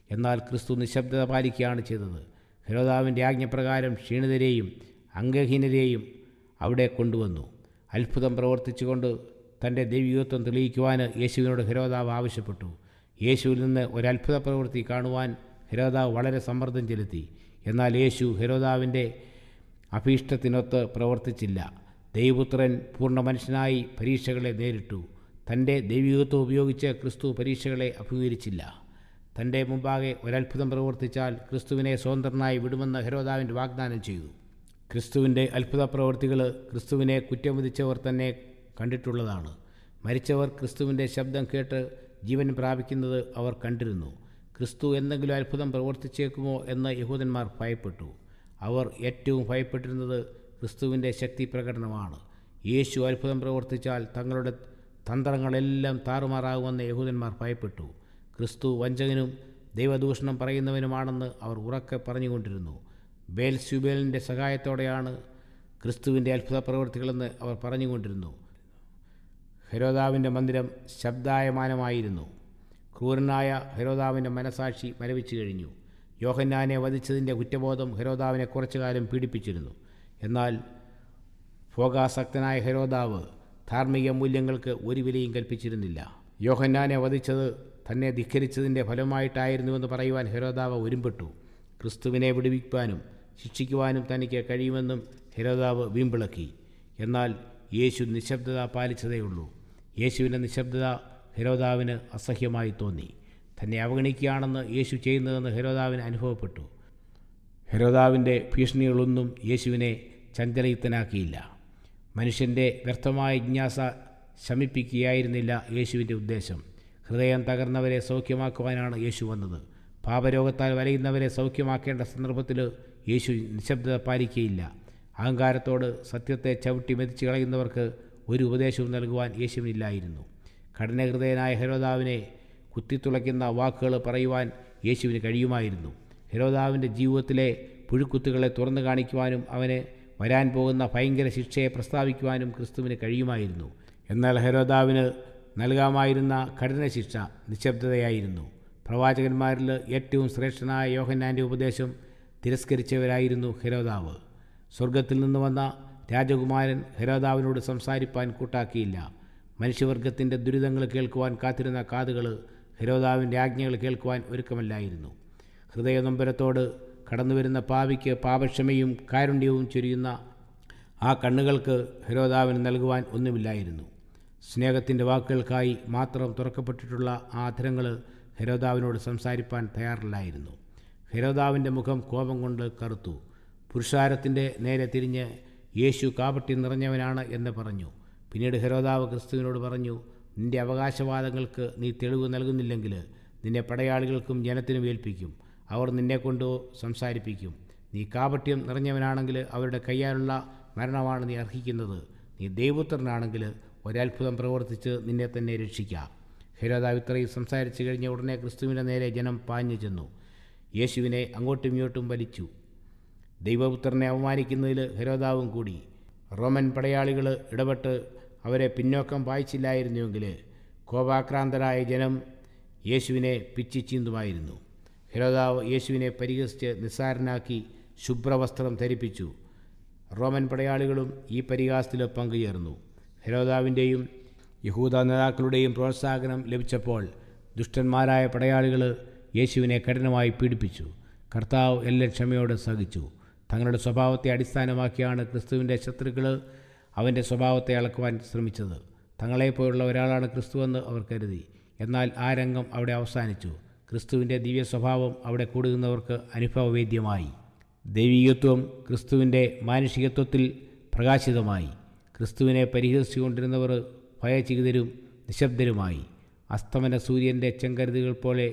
എന്നാൽ ക്രിസ്തു നിശബ്ദത പാലിക്കുകയാണ് ചെയ്തത് ഹെരോദാവിൻ്റെ ആജ്ഞപ്രകാരം ക്ഷീണിതരെയും അംഗഹീനരെയും അവിടെ കൊണ്ടുവന്നു അത്ഭുതം പ്രവർത്തിച്ചുകൊണ്ട് തൻ്റെ ദൈവികത്വം തെളിയിക്കുവാൻ യേശുവിനോട് ഹെരോദാവ് ആവശ്യപ്പെട്ടു യേശുവിൽ നിന്ന് ഒരത്ഭുത പ്രവൃത്തി കാണുവാൻ ഹെരോദാവ് വളരെ സമ്മർദ്ദം ചെലുത്തി എന്നാൽ യേശു ഹെരോദാവിൻ്റെ അഭീഷ്ടത്തിനൊത്ത് പ്രവർത്തിച്ചില്ല ദൈവപുത്രൻ പൂർണ്ണ മനുഷ്യനായി പരീക്ഷകളെ നേരിട്ടു തൻ്റെ ദൈവികത്വം ഉപയോഗിച്ച് ക്രിസ്തു പരീക്ഷകളെ അഭിമുഖീകരിച്ചില്ല തൻ്റെ മുമ്പാകെ ഒരത്ഭുതം പ്രവർത്തിച്ചാൽ ക്രിസ്തുവിനെ സ്വതന്ത്രനായി വിടുമെന്ന് ഹെരോദാവിൻ്റെ വാഗ്ദാനം ചെയ്തു ക്രിസ്തുവിൻ്റെ അത്ഭുത പ്രവൃത്തികൾ ക്രിസ്തുവിനെ കുറ്റം വിധിച്ചവർ തന്നെ കണ്ടിട്ടുള്ളതാണ് മരിച്ചവർ ക്രിസ്തുവിൻ്റെ ശബ്ദം കേട്ട് ജീവൻ പ്രാപിക്കുന്നത് അവർ കണ്ടിരുന്നു ക്രിസ്തു എന്തെങ്കിലും അത്ഭുതം പ്രവർത്തിച്ചേക്കുമോ എന്ന് യഹൂദന്മാർ ഭയപ്പെട്ടു അവർ ഏറ്റവും ഭയപ്പെട്ടിരുന്നത് ക്രിസ്തുവിൻ്റെ ശക്തി പ്രകടനമാണ് യേശു അത്ഭുതം പ്രവർത്തിച്ചാൽ തങ്ങളുടെ തന്ത്രങ്ങളെല്ലാം താറുമാറാകുമെന്ന് യഹൂദന്മാർ ഭയപ്പെട്ടു ക്രിസ്തു വഞ്ചകനും ദൈവദൂഷണം പറയുന്നവനുമാണെന്ന് അവർ ഉറക്കെ പറഞ്ഞുകൊണ്ടിരുന്നു ബേൽ സ്യുബേലിൻ്റെ സഹായത്തോടെയാണ് ക്രിസ്തുവിൻ്റെ അത്ഭുത പ്രവൃത്തികളെന്ന് അവർ പറഞ്ഞുകൊണ്ടിരുന്നു ഹെരോദാവിൻ്റെ മന്ദിരം ശബ്ദായമാനമായിരുന്നു ക്രൂരനായ ഹെരോദാവിൻ്റെ മനസാക്ഷി മരവിച്ചു കഴിഞ്ഞു യോഹന്നാനെ വധിച്ചതിൻ്റെ കുറ്റബോധം ഹെരോദാവിനെ കുറച്ചു കാലം പീഡിപ്പിച്ചിരുന്നു എന്നാൽ ഭോഗാസക്തനായ ഹെരോദാവ് ധാർമ്മിക മൂല്യങ്ങൾക്ക് ഒരു വിലയും കൽപ്പിച്ചിരുന്നില്ല യോഹന്നാനെ വധിച്ചത് തന്നെ ധിഖരിച്ചതിൻ്റെ ഫലമായിട്ടായിരുന്നുവെന്ന് പറയുവാൻ ഹെരോദാവ് ഒരുമ്പെട്ടു ക്രിസ്തുവിനെ വിടുവിക്കുവാനും ശിക്ഷിക്കുവാനും തനിക്ക് കഴിയുമെന്നും ഹെരോദാവ് വീമ്പിളക്കി എന്നാൽ യേശു നിശബ്ദത പാലിച്ചതേയുള്ളൂ യേശുവിൻ്റെ നിശബ്ദത ഹെരോദാവിന് അസഹ്യമായി തോന്നി തന്നെ അവഗണിക്കുകയാണെന്ന് യേശു ചെയ്യുന്നതെന്ന് ഹെരോദാവിന് അനുഭവപ്പെട്ടു ഹെരോദാവിൻ്റെ ഭീഷണികളൊന്നും യേശുവിനെ ചഞ്ചലയുക്തനാക്കിയില്ല മനുഷ്യൻ്റെ വ്യർത്ഥമായ ജിജ്ഞാസ ശമിപ്പിക്കുകയായിരുന്നില്ല യേശുവിൻ്റെ ഉദ്ദേശം ഹൃദയം തകർന്നവരെ സൗഖ്യമാക്കുവാനാണ് യേശു വന്നത് പാപരോഗത്താൽ വലയുന്നവരെ സൗഖ്യമാക്കേണ്ട സന്ദർഭത്തിൽ യേശു നിശബ്ദത പാലിക്കുകയില്ല അഹങ്കാരത്തോട് സത്യത്തെ ചവിട്ടി മെതിച്ച് കളയുന്നവർക്ക് ഒരു ഉപദേശവും നൽകുവാൻ യേശുവിനില്ലായിരുന്നു കഠിനഹൃദയനായ ഹെരോദാവിനെ കുത്തിത്തുളയ്ക്കുന്ന വാക്കുകൾ പറയുവാൻ യേശുവിന് കഴിയുമായിരുന്നു ഹെരോദാവിൻ്റെ ജീവിതത്തിലെ പുഴുക്കുത്തുകളെ തുറന്നു കാണിക്കുവാനും അവന് വരാൻ പോകുന്ന ഭയങ്കര ശിക്ഷയെ പ്രസ്താവിക്കുവാനും ക്രിസ്തുവിന് കഴിയുമായിരുന്നു എന്നാൽ ഹെരോദാവിന് നൽകാമായിരുന്ന കഠിന ശിക്ഷ നിശബ്ദതയായിരുന്നു പ്രവാചകന്മാരിൽ ഏറ്റവും ശ്രേഷ്ഠനായ യോഹന്നാൻ്റെ ഉപദേശം തിരസ്കരിച്ചവരായിരുന്നു ഹെരോദാവ് സ്വർഗത്തിൽ നിന്ന് വന്ന രാജകുമാരൻ ഹെരോദാവിനോട് സംസാരിപ്പാൻ കൂട്ടാക്കിയില്ല മനുഷ്യവർഗത്തിൻ്റെ ദുരിതങ്ങൾ കേൾക്കുവാൻ കാത്തിരുന്ന കാതുകൾ ഹെരോദാവിൻ്റെ ആജ്ഞകൾ കേൾക്കുവാൻ ഒരുക്കമല്ലായിരുന്നു ഹൃദയനൊമ്പരത്തോട് കടന്നുവരുന്ന പാവിക്ക് പാപക്ഷമയും കാരുണ്യവും ചൊരിയുന്ന ആ കണ്ണുകൾക്ക് ഹെരോദാവിന് നൽകുവാൻ ഒന്നുമില്ലായിരുന്നു സ്നേഹത്തിൻ്റെ വാക്കുകൾക്കായി മാത്രം തുറക്കപ്പെട്ടിട്ടുള്ള ആ അധരങ്ങൾ ഹെരോദാവിനോട് സംസാരിപ്പാൻ തയ്യാറില്ലായിരുന്നു ഹെരോദാവിൻ്റെ മുഖം കോപം കൊണ്ട് കറുത്തു പുരുഷാരത്തിൻ്റെ നേരെ തിരിഞ്ഞ് യേശു കാപട്ടി നിറഞ്ഞവനാണ് എന്ന് പറഞ്ഞു പിന്നീട് ഹെരോദാവ് ക്രിസ്തുവിനോട് പറഞ്ഞു നിന്റെ അവകാശവാദങ്ങൾക്ക് നീ തെളിവ് നൽകുന്നില്ലെങ്കിൽ നിന്നെ പടയാളികൾക്കും ജനത്തിനും ഏൽപ്പിക്കും അവർ നിന്നെക്കൊണ്ട് സംസാരിപ്പിക്കും നീ കാപട്യം നിറഞ്ഞവനാണെങ്കിൽ അവരുടെ കയ്യാലുള്ള മരണമാണ് നീ അർഹിക്കുന്നത് നീ ദൈവപുത്രനാണെങ്കിൽ ഒരത്ഭുതം പ്രവർത്തിച്ച് നിന്നെ തന്നെ രക്ഷിക്കാം ഹെരോദാവ് ഇത്രയും സംസാരിച്ചു കഴിഞ്ഞ ഉടനെ ക്രിസ്തുവിൻ്റെ നേരെ ജനം പാഞ്ഞു ചെന്നു യേശുവിനെ അങ്ങോട്ടും ഇങ്ങോട്ടും വലിച്ചു ദൈവപുത്രനെ അവമാനിക്കുന്നതിൽ ഹെരോദാവും കൂടി റോമൻ പടയാളികൾ ഇടപെട്ട് അവരെ പിന്നോക്കം വായിച്ചില്ലായിരുന്നുവെങ്കിൽ കോപാക്രാന്തരായ ജനം യേശുവിനെ പിച്ചി ചീന്തുമായിരുന്നു ഹെരോദാവ് യേശുവിനെ പരിഹസിച്ച് നിസ്സാരനാക്കി ശുഭ്രവസ്ത്രം ധരിപ്പിച്ചു റോമൻ പടയാളികളും ഈ പരിഹാസത്തിൽ പങ്കുചേർന്നു ഹെരോദാവിൻ്റെയും യഹൂദ നേതാക്കളുടെയും പ്രോത്സാഹനം ലഭിച്ചപ്പോൾ ദുഷ്ടന്മാരായ പടയാളികൾ യേശുവിനെ കഠിനമായി പീഡിപ്പിച്ചു കർത്താവ് എല്ലാം ക്ഷമയോടെ സഹിച്ചു തങ്ങളുടെ സ്വഭാവത്തെ അടിസ്ഥാനമാക്കിയാണ് ക്രിസ്തുവിൻ്റെ ശത്രുക്കൾ അവൻ്റെ സ്വഭാവത്തെ അളക്കുവാൻ ശ്രമിച്ചത് തങ്ങളെപ്പോലുള്ള ഒരാളാണ് ക്രിസ്തുവെന്ന് അവർ കരുതി എന്നാൽ ആ രംഗം അവിടെ അവസാനിച്ചു ക്രിസ്തുവിൻ്റെ ദിവ്യ സ്വഭാവം അവിടെ കൂടുന്നവർക്ക് അനുഭവവേദ്യമായി ദൈവീകത്വം ക്രിസ്തുവിൻ്റെ മാനുഷികത്വത്തിൽ പ്രകാശിതമായി ക്രിസ്തുവിനെ പരിഹസിച്ചുകൊണ്ടിരുന്നവർ ഭയചികിതരും നിശബ്ദരുമായി അസ്തമന സൂര്യൻ്റെ ചെങ്കരുതുകൾ പോലെ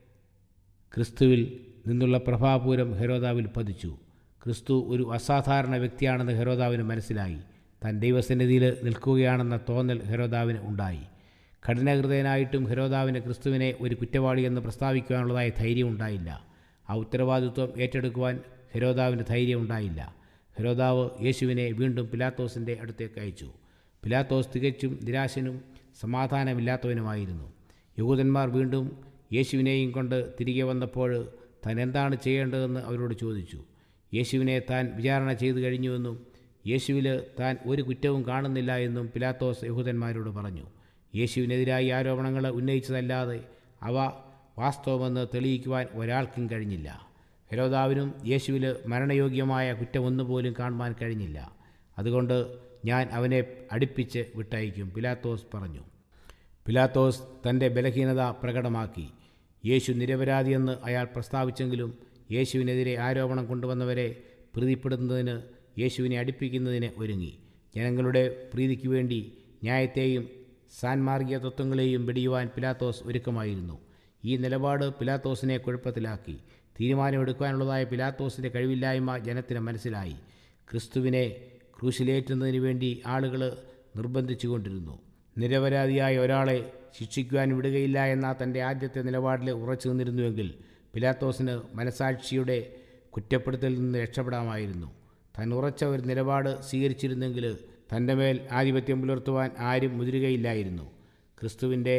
ക്രിസ്തുവിൽ നിന്നുള്ള പ്രഭാപൂരം ഹെരോദാവിൽ പതിച്ചു ക്രിസ്തു ഒരു അസാധാരണ വ്യക്തിയാണെന്ന് ഹെരോദാവിന് മനസ്സിലായി താൻ ദൈവസന്നിധിയിൽ നിൽക്കുകയാണെന്ന തോന്നൽ ഹെരോദാവിന് ഉണ്ടായി കഠിനഹൃദയനായിട്ടും ഹെരോദാവിന് ക്രിസ്തുവിനെ ഒരു കുറ്റവാളിയെന്ന് പ്രസ്താവിക്കുവാനുള്ളതായ ധൈര്യം ഉണ്ടായില്ല ആ ഉത്തരവാദിത്വം ഏറ്റെടുക്കുവാൻ ഹെരോദാവിന് ധൈര്യം ഉണ്ടായില്ല ഹെരോദാവ് യേശുവിനെ വീണ്ടും പിലാത്തോസിൻ്റെ അടുത്തേക്ക് അയച്ചു പിലാത്തോസ് തികച്ചും നിരാശനും സമാധാനമില്ലാത്തവനുമായിരുന്നു യഹൂദന്മാർ വീണ്ടും യേശുവിനെയും കൊണ്ട് തിരികെ വന്നപ്പോൾ താൻ എന്താണ് ചെയ്യേണ്ടതെന്ന് അവരോട് ചോദിച്ചു യേശുവിനെ താൻ വിചാരണ ചെയ്തു കഴിഞ്ഞുവെന്നും യേശുവിൽ താൻ ഒരു കുറ്റവും കാണുന്നില്ല എന്നും പിലാത്തോസ് യഹൂദന്മാരോട് പറഞ്ഞു യേശുവിനെതിരായി ആരോപണങ്ങൾ ഉന്നയിച്ചതല്ലാതെ അവ വാസ്തവമെന്ന് തെളിയിക്കുവാൻ ഒരാൾക്കും കഴിഞ്ഞില്ല ഹെരോദാവിനും യേശുവിൽ മരണയോഗ്യമായ കുറ്റമൊന്നുപോലും കാണുവാൻ കഴിഞ്ഞില്ല അതുകൊണ്ട് ഞാൻ അവനെ അടുപ്പിച്ച് വിട്ടയക്കും പിലാത്തോസ് പറഞ്ഞു പിലാത്തോസ് തൻ്റെ ബലഹീനത പ്രകടമാക്കി യേശു നിരപരാധിയെന്ന് അയാൾ പ്രസ്താവിച്ചെങ്കിലും യേശുവിനെതിരെ ആരോപണം കൊണ്ടുവന്നവരെ പ്രീതിപ്പെടുന്നതിന് യേശുവിനെ അടുപ്പിക്കുന്നതിന് ഒരുങ്ങി ജനങ്ങളുടെ പ്രീതിക്ക് വേണ്ടി ന്യായത്തെയും സാൻമാർഗിക തത്വങ്ങളെയും വെടിയുവാൻ പിലാത്തോസ് ഒരുക്കമായിരുന്നു ഈ നിലപാട് പിലാത്തോസിനെ കുഴപ്പത്തിലാക്കി തീരുമാനമെടുക്കാനുള്ളതായ പിലാത്തോസിൻ്റെ കഴിവില്ലായ്മ ജനത്തിന് മനസ്സിലായി ക്രിസ്തുവിനെ ക്രൂശിലേറ്റുന്നതിന് വേണ്ടി ആളുകൾ നിർബന്ധിച്ചു കൊണ്ടിരുന്നു നിരപരാധിയായ ഒരാളെ ശിക്ഷിക്കുവാൻ വിടുകയില്ല എന്ന തൻ്റെ ആദ്യത്തെ നിലപാടിൽ ഉറച്ചു നിന്നിരുന്നുവെങ്കിൽ പിലാത്തോസിന് മനസാക്ഷിയുടെ കുറ്റപ്പെടുത്തലിൽ നിന്ന് രക്ഷപ്പെടാമായിരുന്നു താൻ ഉറച്ച ഒരു നിലപാട് സ്വീകരിച്ചിരുന്നെങ്കിൽ തൻ്റെ മേൽ ആധിപത്യം പുലർത്തുവാൻ ആരും മുതിരുകയില്ലായിരുന്നു ക്രിസ്തുവിൻ്റെ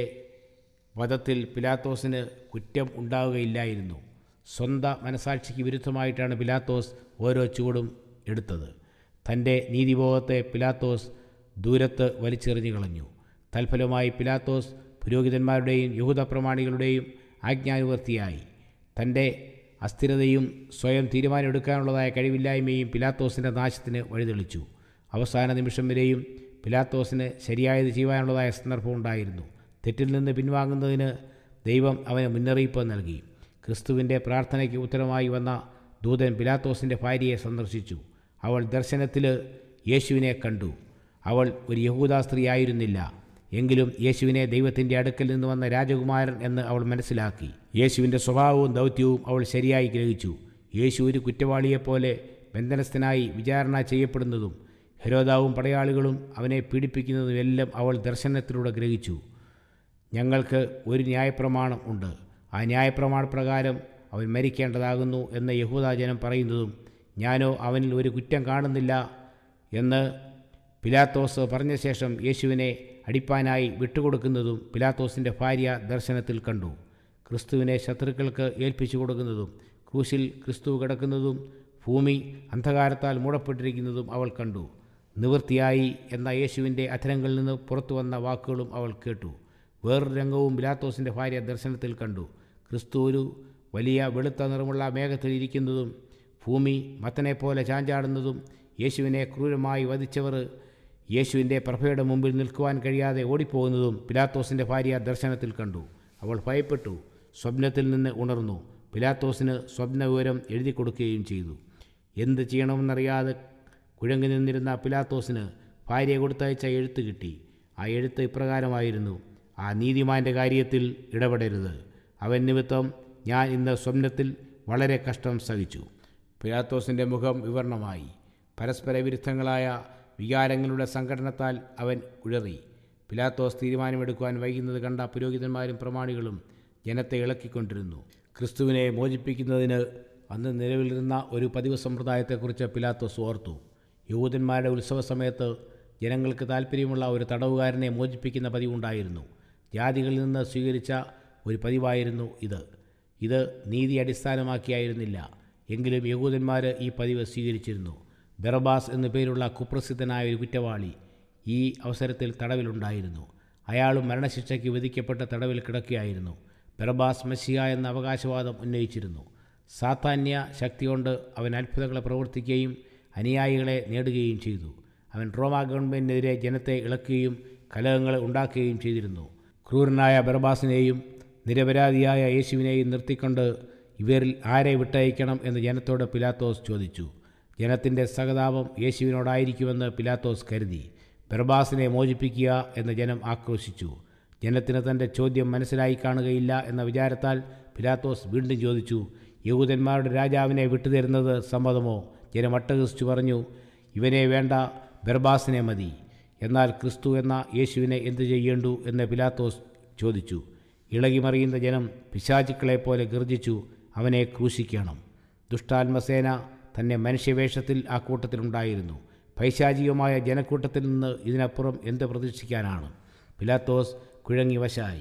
വധത്തിൽ പിലാത്തോസിന് കുറ്റം ഉണ്ടാവുകയില്ലായിരുന്നു സ്വന്തം മനസാക്ഷിക്ക് വിരുദ്ധമായിട്ടാണ് പിലാത്തോസ് ഓരോ ചുവടും എടുത്തത് തൻ്റെ നീതിബോധത്തെ പിലാത്തോസ് ദൂരത്ത് വലിച്ചെറിഞ്ഞു കളഞ്ഞു തൽഫലമായി പിലാത്തോസ് പുരോഹിതന്മാരുടെയും യഹൂദ പ്രമാണികളുടെയും ആജ്ഞാനുവർത്തിയായി തൻ്റെ അസ്ഥിരതയും സ്വയം തീരുമാനമെടുക്കാനുള്ളതായ കഴിവില്ലായ്മയും പിലാത്തോസിൻ്റെ നാശത്തിന് വഴിതെളിച്ചു അവസാന നിമിഷം വരെയും പിലാത്തോസിന് ശരിയായത് ചെയ്യുവാനുള്ളതായ സന്ദർഭമുണ്ടായിരുന്നു തെറ്റിൽ നിന്ന് പിൻവാങ്ങുന്നതിന് ദൈവം അവന് മുന്നറിയിപ്പ് നൽകി ക്രിസ്തുവിൻ്റെ പ്രാർത്ഥനയ്ക്ക് ഉത്തരമായി വന്ന ദൂതൻ പിലാത്തോസിൻ്റെ ഭാര്യയെ സന്ദർശിച്ചു അവൾ ദർശനത്തിൽ യേശുവിനെ കണ്ടു അവൾ ഒരു യഹൂദ സ്ത്രീ ആയിരുന്നില്ല എങ്കിലും യേശുവിനെ ദൈവത്തിൻ്റെ അടുക്കൽ നിന്ന് വന്ന രാജകുമാരൻ എന്ന് അവൾ മനസ്സിലാക്കി യേശുവിൻ്റെ സ്വഭാവവും ദൗത്യവും അവൾ ശരിയായി ഗ്രഹിച്ചു യേശു ഒരു കുറ്റവാളിയെപ്പോലെ ബന്ധനസ്ഥനായി വിചാരണ ചെയ്യപ്പെടുന്നതും ഹെരോദാവും പടയാളികളും അവനെ പീഡിപ്പിക്കുന്നതും എല്ലാം അവൾ ദർശനത്തിലൂടെ ഗ്രഹിച്ചു ഞങ്ങൾക്ക് ഒരു ന്യായപ്രമാണം ഉണ്ട് ആ ന്യായപ്രമാണ പ്രകാരം അവൻ മരിക്കേണ്ടതാകുന്നു എന്ന് യഹൂദാജനം പറയുന്നതും ഞാനോ അവനിൽ ഒരു കുറ്റം കാണുന്നില്ല എന്ന് പിലാത്തോസ് പറഞ്ഞ ശേഷം യേശുവിനെ അടിപ്പാനായി വിട്ടുകൊടുക്കുന്നതും പിലാത്തോസിൻ്റെ ഭാര്യ ദർശനത്തിൽ കണ്ടു ക്രിസ്തുവിനെ ശത്രുക്കൾക്ക് ഏൽപ്പിച്ചു കൊടുക്കുന്നതും ക്രൂശിൽ ക്രിസ്തു കിടക്കുന്നതും ഭൂമി അന്ധകാരത്താൽ മൂടപ്പെട്ടിരിക്കുന്നതും അവൾ കണ്ടു നിവൃത്തിയായി എന്ന യേശുവിൻ്റെ അധരങ്ങളിൽ നിന്ന് പുറത്തു വന്ന വാക്കുകളും അവൾ കേട്ടു വേറൊരു രംഗവും പിലാത്തോസിൻ്റെ ഭാര്യ ദർശനത്തിൽ കണ്ടു ക്രിസ്തു ഒരു വലിയ വെളുത്ത നിറമുള്ള മേഘത്തിൽ ഇരിക്കുന്നതും ഭൂമി മത്തനെപ്പോലെ ചാഞ്ചാടുന്നതും യേശുവിനെ ക്രൂരമായി വധിച്ചവർ യേശുവിൻ്റെ പ്രഭയുടെ മുമ്പിൽ നിൽക്കുവാൻ കഴിയാതെ ഓടിപ്പോകുന്നതും പിലാത്തോസിൻ്റെ ഭാര്യ ദർശനത്തിൽ കണ്ടു അവൾ ഭയപ്പെട്ടു സ്വപ്നത്തിൽ നിന്ന് ഉണർന്നു പിലാത്തോസിന് സ്വപ്ന വിവരം എഴുതി കൊടുക്കുകയും ചെയ്തു എന്ത് ചെയ്യണമെന്നറിയാതെ കുഴങ്ങി നിന്നിരുന്ന പിലാത്തോസിന് ഭാര്യ കൊടുത്തയച്ച എഴുത്ത് കിട്ടി ആ എഴുത്ത് ഇപ്രകാരമായിരുന്നു ആ നീതിമാൻ്റെ കാര്യത്തിൽ ഇടപെടരുത് അവൻ നിമിത്തം ഞാൻ ഇന്ന് സ്വപ്നത്തിൽ വളരെ കഷ്ടം സഹിച്ചു പിലാത്തോസിൻ്റെ മുഖം വിവരണമായി പരസ്പര വിരുദ്ധങ്ങളായ വികാരങ്ങളുടെ സംഘടനത്താൽ അവൻ ഉഴറി പിലാത്തോസ് തീരുമാനമെടുക്കുവാൻ വൈകുന്നത് കണ്ട പുരോഹിതന്മാരും പ്രമാണികളും ജനത്തെ ഇളക്കിക്കൊണ്ടിരുന്നു ക്രിസ്തുവിനെ മോചിപ്പിക്കുന്നതിന് അന്ന് നിലവിലിരുന്ന ഒരു പതിവ് സമ്പ്രദായത്തെക്കുറിച്ച് പിലാത്തോസ് ഓർത്തു യഹൂദന്മാരുടെ ഉത്സവ സമയത്ത് ജനങ്ങൾക്ക് താല്പര്യമുള്ള ഒരു തടവുകാരനെ മോചിപ്പിക്കുന്ന പതിവുണ്ടായിരുന്നു ജാതികളിൽ നിന്ന് സ്വീകരിച്ച ഒരു പതിവായിരുന്നു ഇത് ഇത് നീതി അടിസ്ഥാനമാക്കിയായിരുന്നില്ല എങ്കിലും യഹൂദന്മാർ ഈ പതിവ് സ്വീകരിച്ചിരുന്നു ബെറബാസ് എന്നു പേരുള്ള കുപ്രസിദ്ധനായ ഒരു കുറ്റവാളി ഈ അവസരത്തിൽ തടവിലുണ്ടായിരുന്നു അയാളും മരണശിക്ഷയ്ക്ക് വിധിക്കപ്പെട്ട തടവിൽ കിടക്കുകയായിരുന്നു ബെറബാസ് മസിയ എന്ന അവകാശവാദം ഉന്നയിച്ചിരുന്നു സാധാന്യ ശക്തി കൊണ്ട് അവൻ അത്ഭുതങ്ങളെ പ്രവർത്തിക്കുകയും അനുയായികളെ നേടുകയും ചെയ്തു അവൻ റോമ ഗവൺമെൻറ്റിനെതിരെ ജനത്തെ ഇളക്കുകയും കലഹങ്ങൾ ഉണ്ടാക്കുകയും ചെയ്തിരുന്നു ക്രൂരനായ ബർബാസിനെയും നിരപരാധിയായ യേശുവിനെയും നിർത്തിക്കൊണ്ട് ഇവരിൽ ആരെ വിട്ടയക്കണം എന്ന് ജനത്തോട് പിലാത്തോസ് ചോദിച്ചു ജനത്തിൻ്റെ സഹതാപം യേശുവിനോടായിരിക്കുമെന്ന് പിലാത്തോസ് കരുതി ബർബാസിനെ മോചിപ്പിക്കുക എന്ന് ജനം ആക്രോശിച്ചു ജനത്തിന് തൻ്റെ ചോദ്യം മനസ്സിലായി കാണുകയില്ല എന്ന വിചാരത്താൽ പിലാത്തോസ് വീണ്ടും ചോദിച്ചു യഹൂദന്മാരുടെ രാജാവിനെ വിട്ടുതരുന്നത് സമ്മതമോ ജനം അട്ടഹസിച്ചു പറഞ്ഞു ഇവനെ വേണ്ട ബർബാസിനെ മതി എന്നാൽ ക്രിസ്തു എന്ന യേശുവിനെ എന്തു ചെയ്യേണ്ടു എന്ന് പിലാത്തോസ് ചോദിച്ചു ഇളകിമറിയുന്ന ജനം പിശാചുക്കളെപ്പോലെ ഗർജിച്ചു അവനെ ക്രൂശിക്കണം ദുഷ്ടാത്മസേന തന്നെ മനുഷ്യവേഷത്തിൽ ആ കൂട്ടത്തിലുണ്ടായിരുന്നു പൈശാചികമായ ജനക്കൂട്ടത്തിൽ നിന്ന് ഇതിനപ്പുറം എന്ത് പ്രതീക്ഷിക്കാനാണ് പിലാത്തോസ് കുഴങ്ങി വശായി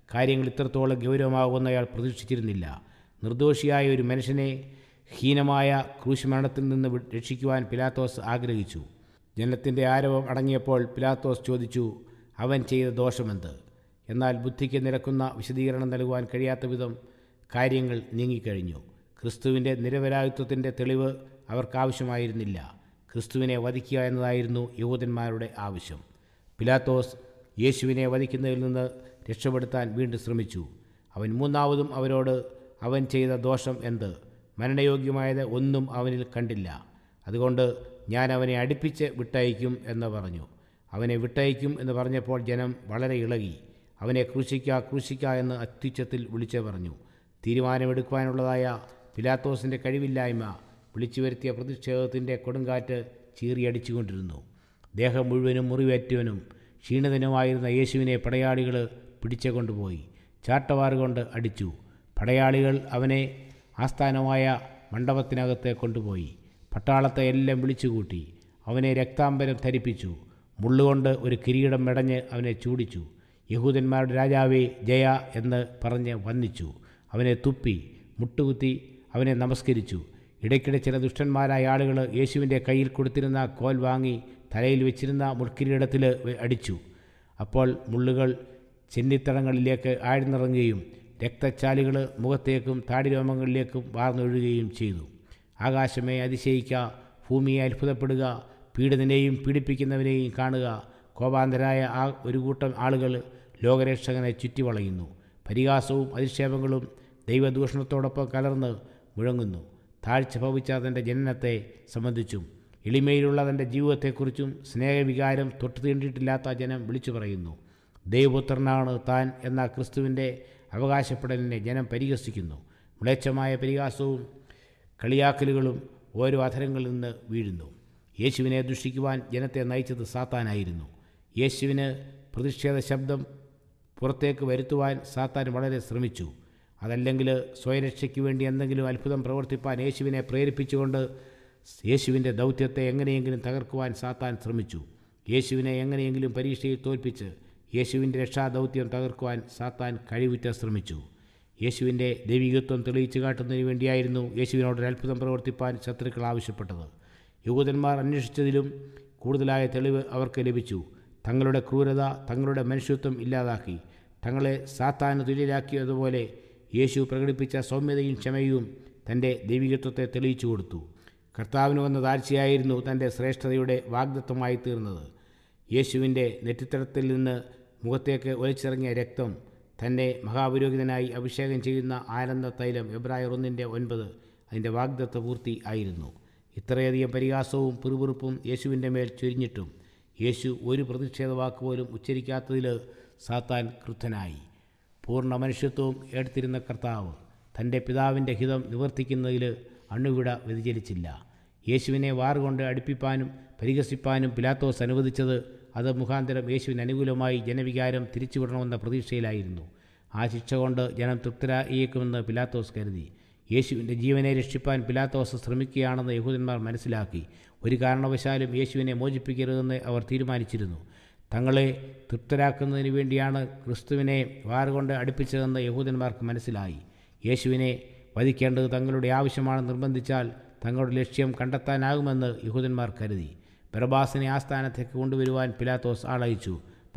കാര്യങ്ങൾ ഇത്രത്തോളം ഗൗരവമാകുമെന്ന് അയാൾ പ്രതീക്ഷിച്ചിരുന്നില്ല നിർദോഷിയായ ഒരു മനുഷ്യനെ ഹീനമായ ക്രൂശുമരണത്തിൽ നിന്ന് വി- രക്ഷിക്കുവാൻ പിലാത്തോസ് ആഗ്രഹിച്ചു ജനത്തിൻ്റെ ആരവം അടങ്ങിയപ്പോൾ പിലാത്തോസ് ചോദിച്ചു അവൻ ചെയ്ത ദോഷമെന്ത് എന്നാൽ ബുദ്ധിക്ക് നിരക്കുന്ന വിശദീകരണം നൽകുവാൻ കഴിയാത്ത വിധം കാര്യങ്ങൾ നീങ്ങിക്കഴിഞ്ഞു ക്രിസ്തുവിൻ്റെ നിരപരാധിത്വത്തിൻ്റെ തെളിവ് അവർക്കാവശ്യമായിരുന്നില്ല ക്രിസ്തുവിനെ വധിക്കുക എന്നതായിരുന്നു യഹൂദന്മാരുടെ ആവശ്യം പിലാത്തോസ് യേശുവിനെ വധിക്കുന്നതിൽ നിന്ന് രക്ഷപ്പെടുത്താൻ വീണ്ടും ശ്രമിച്ചു അവൻ മൂന്നാമതും അവരോട് അവൻ ചെയ്ത ദോഷം എന്ത് മരണയോഗ്യമായത് ഒന്നും അവനിൽ കണ്ടില്ല അതുകൊണ്ട് ഞാൻ അവനെ അടുപ്പിച്ച് വിട്ടയക്കും എന്ന് പറഞ്ഞു അവനെ വിട്ടയക്കും എന്ന് പറഞ്ഞപ്പോൾ ജനം വളരെ ഇളകി അവനെ ക്രൂശിക്ക ക്രൂശിക്ക എന്ന് അത്യുച്ചത്തിൽ വിളിച്ചു പറഞ്ഞു തീരുമാനമെടുക്കുവാനുള്ളതായ പിലാത്തോസിൻ്റെ കഴിവില്ലായ്മ വിളിച്ചു വരുത്തിയ പ്രതിഷേധത്തിൻ്റെ കൊടുങ്കാറ്റ് ചീറിയടിച്ചുകൊണ്ടിരുന്നു ദേഹം മുഴുവനും മുറിവേറ്റവനും ക്ഷീണിതനുമായിരുന്ന യേശുവിനെ പടയാളികൾ പിടിച്ചു കൊണ്ടുപോയി ചാട്ടവാറുകൊണ്ട് അടിച്ചു പടയാളികൾ അവനെ ആസ്ഥാനമായ മണ്ഡപത്തിനകത്ത് കൊണ്ടുപോയി പട്ടാളത്തെ എല്ലാം വിളിച്ചുകൂട്ടി അവനെ രക്താംബരം ധരിപ്പിച്ചു മുള്ളുകൊണ്ട് ഒരു കിരീടം മെടഞ്ഞ് അവനെ ചൂടിച്ചു യഹൂദന്മാരുടെ രാജാവേ ജയ എന്ന് പറഞ്ഞ് വന്ദിച്ചു അവനെ തുപ്പി മുട്ടുകുത്തി അവനെ നമസ്കരിച്ചു ഇടയ്ക്കിടെ ചില ദുഷ്ടന്മാരായ ആളുകൾ യേശുവിൻ്റെ കയ്യിൽ കൊടുത്തിരുന്ന കോൽ വാങ്ങി തലയിൽ വെച്ചിരുന്ന മുൾക്കിരീടത്തിൽ അടിച്ചു അപ്പോൾ മുള്ളുകൾ ചെന്നിത്തടങ്ങളിലേക്ക് ആഴ്ന്നിറങ്ങുകയും രക്തച്ചാലുകൾ മുഖത്തേക്കും താടിരോമങ്ങളിലേക്കും വാർന്നൊഴുകുകയും ചെയ്തു ആകാശമേ അതിശയിക്ക ഭൂമിയെ അത്ഭുതപ്പെടുക പീഡിതനെയും പീഡിപ്പിക്കുന്നവനെയും കാണുക കോപാന്തരായ ആ ഒരു കൂട്ടം ആളുകൾ ലോകരക്ഷകനെ ചുറ്റിവളയുന്നു പരിഹാസവും അധിക്ഷേപങ്ങളും ദൈവദൂഷണത്തോടൊപ്പം കലർന്ന് മുഴങ്ങുന്നു താഴ്ച ഭവിച്ച തൻ്റെ ജനനത്തെ സംബന്ധിച്ചും എളിമയിലുള്ള തൻ്റെ ജീവിതത്തെക്കുറിച്ചും സ്നേഹവികാരം തൊട്ടു തീണ്ടിയിട്ടില്ലാത്ത ജനം വിളിച്ചു പറയുന്നു ദൈവപുത്രനാണ് താൻ എന്ന ക്രിസ്തുവിൻ്റെ അവകാശപ്പെടലിനെ ജനം പരിഹസിക്കുന്നു മ്ലേച്ഛമായ പരിഹാസവും കളിയാക്കലുകളും ഓരോ അധരങ്ങളിൽ നിന്ന് വീഴുന്നു യേശുവിനെ ദുഷിക്കുവാൻ ജനത്തെ നയിച്ചത് സാത്താനായിരുന്നു യേശുവിന് പ്രതിഷേധ ശബ്ദം പുറത്തേക്ക് വരുത്തുവാൻ സാത്താൻ വളരെ ശ്രമിച്ചു അതല്ലെങ്കിൽ സ്വയരക്ഷയ്ക്ക് വേണ്ടി എന്തെങ്കിലും അത്ഭുതം പ്രവർത്തിപ്പാൻ യേശുവിനെ പ്രേരിപ്പിച്ചുകൊണ്ട് യേശുവിൻ്റെ ദൗത്യത്തെ എങ്ങനെയെങ്കിലും തകർക്കുവാൻ സാത്താൻ ശ്രമിച്ചു യേശുവിനെ എങ്ങനെയെങ്കിലും പരീക്ഷയിൽ തോൽപ്പിച്ച് യേശുവിൻ്റെ രക്ഷാദൗത്യം തകർക്കുവാൻ സാത്താൻ കഴിവുറ്റ ശ്രമിച്ചു യേശുവിൻ്റെ ദൈവികത്വം തെളിയിച്ചു കാട്ടുന്നതിന് വേണ്ടിയായിരുന്നു യേശുവിനോട് ഒരു അത്ഭുതം പ്രവർത്തിപ്പാൻ ശത്രുക്കൾ ആവശ്യപ്പെട്ടത് യഹൂദന്മാർ അന്വേഷിച്ചതിലും കൂടുതലായ തെളിവ് അവർക്ക് ലഭിച്ചു തങ്ങളുടെ ക്രൂരത തങ്ങളുടെ മനുഷ്യത്വം ഇല്ലാതാക്കി തങ്ങളെ സാത്താന് തുല്യരാക്കിയതുപോലെ യേശു പ്രകടിപ്പിച്ച സൗമ്യതയും ക്ഷമയും തൻ്റെ ദൈവികത്വത്തെ തെളിയിച്ചു കൊടുത്തു കർത്താവിന് വന്ന താഴ്ചയായിരുന്നു തൻ്റെ ശ്രേഷ്ഠതയുടെ വാഗ്ദത്വമായി തീർന്നത് യേശുവിൻ്റെ നെറ്റിത്തടത്തിൽ നിന്ന് മുഖത്തേക്ക് ഒലിച്ചിറങ്ങിയ രക്തം തന്നെ മഹാപുരോഹിതനായി അഭിഷേകം ചെയ്യുന്ന ആനന്ദ തൈലം എബ്രായർ ഒന്നിൻ്റെ ഒൻപത് അതിൻ്റെ വാഗ്ദത്ത പൂർത്തി ആയിരുന്നു ഇത്രയധികം പരിഹാസവും പിറുപിറുപ്പും യേശുവിൻ്റെ മേൽ ചൊരിഞ്ഞിട്ടും യേശു ഒരു പ്രതിഷേധ വാക്ക് പോലും ഉച്ചരിക്കാത്തതിൽ സാത്താൻ ക്രുദ്ധനായി പൂർണ്ണ മനുഷ്യത്വവും എടുത്തിരുന്ന കർത്താവ് തൻ്റെ പിതാവിൻ്റെ ഹിതം നിവർത്തിക്കുന്നതിൽ അണുവിട വ്യതിചലിച്ചില്ല യേശുവിനെ വാറുകൊണ്ട് അടുപ്പിപ്പാനും പരിഹസിപ്പാനും പിലാത്തോസ് അനുവദിച്ചത് അത് മുഖാന്തരം യേശുവിന് അനുകൂലമായി ജനവികാരം തിരിച്ചുവിടണമെന്ന പ്രതീക്ഷയിലായിരുന്നു ആ ശിക്ഷ കൊണ്ട് ജനം തൃപ്തരായേക്കുമെന്ന് പിലാത്തോസ് കരുതി യേശുവിൻ്റെ ജീവനെ രക്ഷിപ്പാൻ പിലാത്തോസ് ശ്രമിക്കുകയാണെന്ന് യഹൂദന്മാർ മനസ്സിലാക്കി ഒരു കാരണവശാലും യേശുവിനെ മോചിപ്പിക്കരുതെന്ന് അവർ തീരുമാനിച്ചിരുന്നു തങ്ങളെ തൃപ്തരാക്കുന്നതിന് വേണ്ടിയാണ് ക്രിസ്തുവിനെ വാറുകൊണ്ട് അടുപ്പിച്ചതെന്ന് യഹൂദന്മാർക്ക് മനസ്സിലായി യേശുവിനെ വധിക്കേണ്ടത് തങ്ങളുടെ ആവശ്യമാണ് നിർബന്ധിച്ചാൽ തങ്ങളുടെ ലക്ഷ്യം കണ്ടെത്താനാകുമെന്ന് യഹൂദന്മാർ കരുതി ബറബാസിനെ ആസ്ഥാനത്തേക്ക് കൊണ്ടുവരുവാൻ പിലാത്തോസ് ആളയച്ചു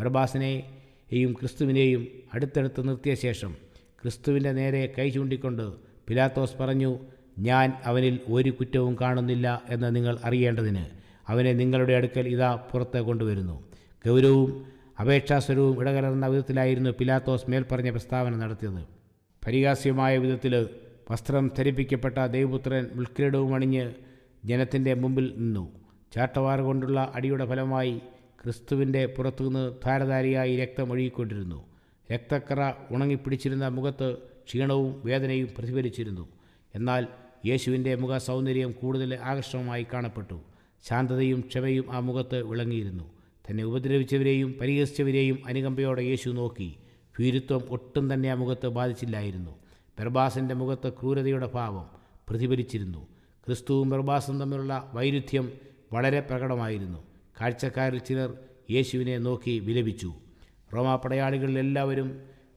ബറബാസിനെയും ക്രിസ്തുവിനെയും അടുത്തടുത്ത് നിർത്തിയ ശേഷം ക്രിസ്തുവിൻ്റെ നേരെ കൈ ചൂണ്ടിക്കൊണ്ട് പിലാത്തോസ് പറഞ്ഞു ഞാൻ അവനിൽ ഒരു കുറ്റവും കാണുന്നില്ല എന്ന് നിങ്ങൾ അറിയേണ്ടതിന് അവനെ നിങ്ങളുടെ അടുക്കൽ ഇതാ പുറത്ത് കൊണ്ടുവരുന്നു ഗൗരവവും അപേക്ഷാസ്വരവും ഇടകലർന്ന വിധത്തിലായിരുന്നു പിലാത്തോസ് മേൽപ്പറഞ്ഞ പ്രസ്താവന നടത്തിയത് പരിഹാസ്യമായ വിധത്തിൽ വസ്ത്രം ധരിപ്പിക്കപ്പെട്ട ദൈവപുത്രൻ മുൾക്കിരീടവും അണിഞ്ഞ് ജനത്തിൻ്റെ മുമ്പിൽ നിന്നു ചാട്ടവാറ് കൊണ്ടുള്ള അടിയുടെ ഫലമായി ക്രിസ്തുവിൻ്റെ പുറത്തുനിന്ന് ധാരധാരിയായി രക്തം ഒഴുകിക്കൊണ്ടിരുന്നു രക്തക്കറ ഉണങ്ങിപ്പിടിച്ചിരുന്ന മുഖത്ത് ക്ഷീണവും വേദനയും പ്രതിഫലിച്ചിരുന്നു എന്നാൽ യേശുവിൻ്റെ മുഖ സൗന്ദര്യം കൂടുതൽ ആകർഷകമായി കാണപ്പെട്ടു ശാന്തതയും ക്ഷമയും ആ മുഖത്ത് വിളങ്ങിയിരുന്നു തന്നെ ഉപദ്രവിച്ചവരെയും പരിഹസിച്ചവരെയും അനുകമ്പയോടെ യേശു നോക്കി ഭീരുത്വം ഒട്ടും തന്നെ ആ മുഖത്ത് ബാധിച്ചില്ലായിരുന്നു ബർബാസിൻ്റെ മുഖത്ത് ക്രൂരതയുടെ ഭാവം പ്രതിഫലിച്ചിരുന്നു ക്രിസ്തുവും ബർബാസും തമ്മിലുള്ള വൈരുദ്ധ്യം വളരെ പ്രകടമായിരുന്നു കാഴ്ചക്കാരിൽ ചിലർ യേശുവിനെ നോക്കി വിലപിച്ചു റോമാ പടയാളികളിൽ എല്ലാവരും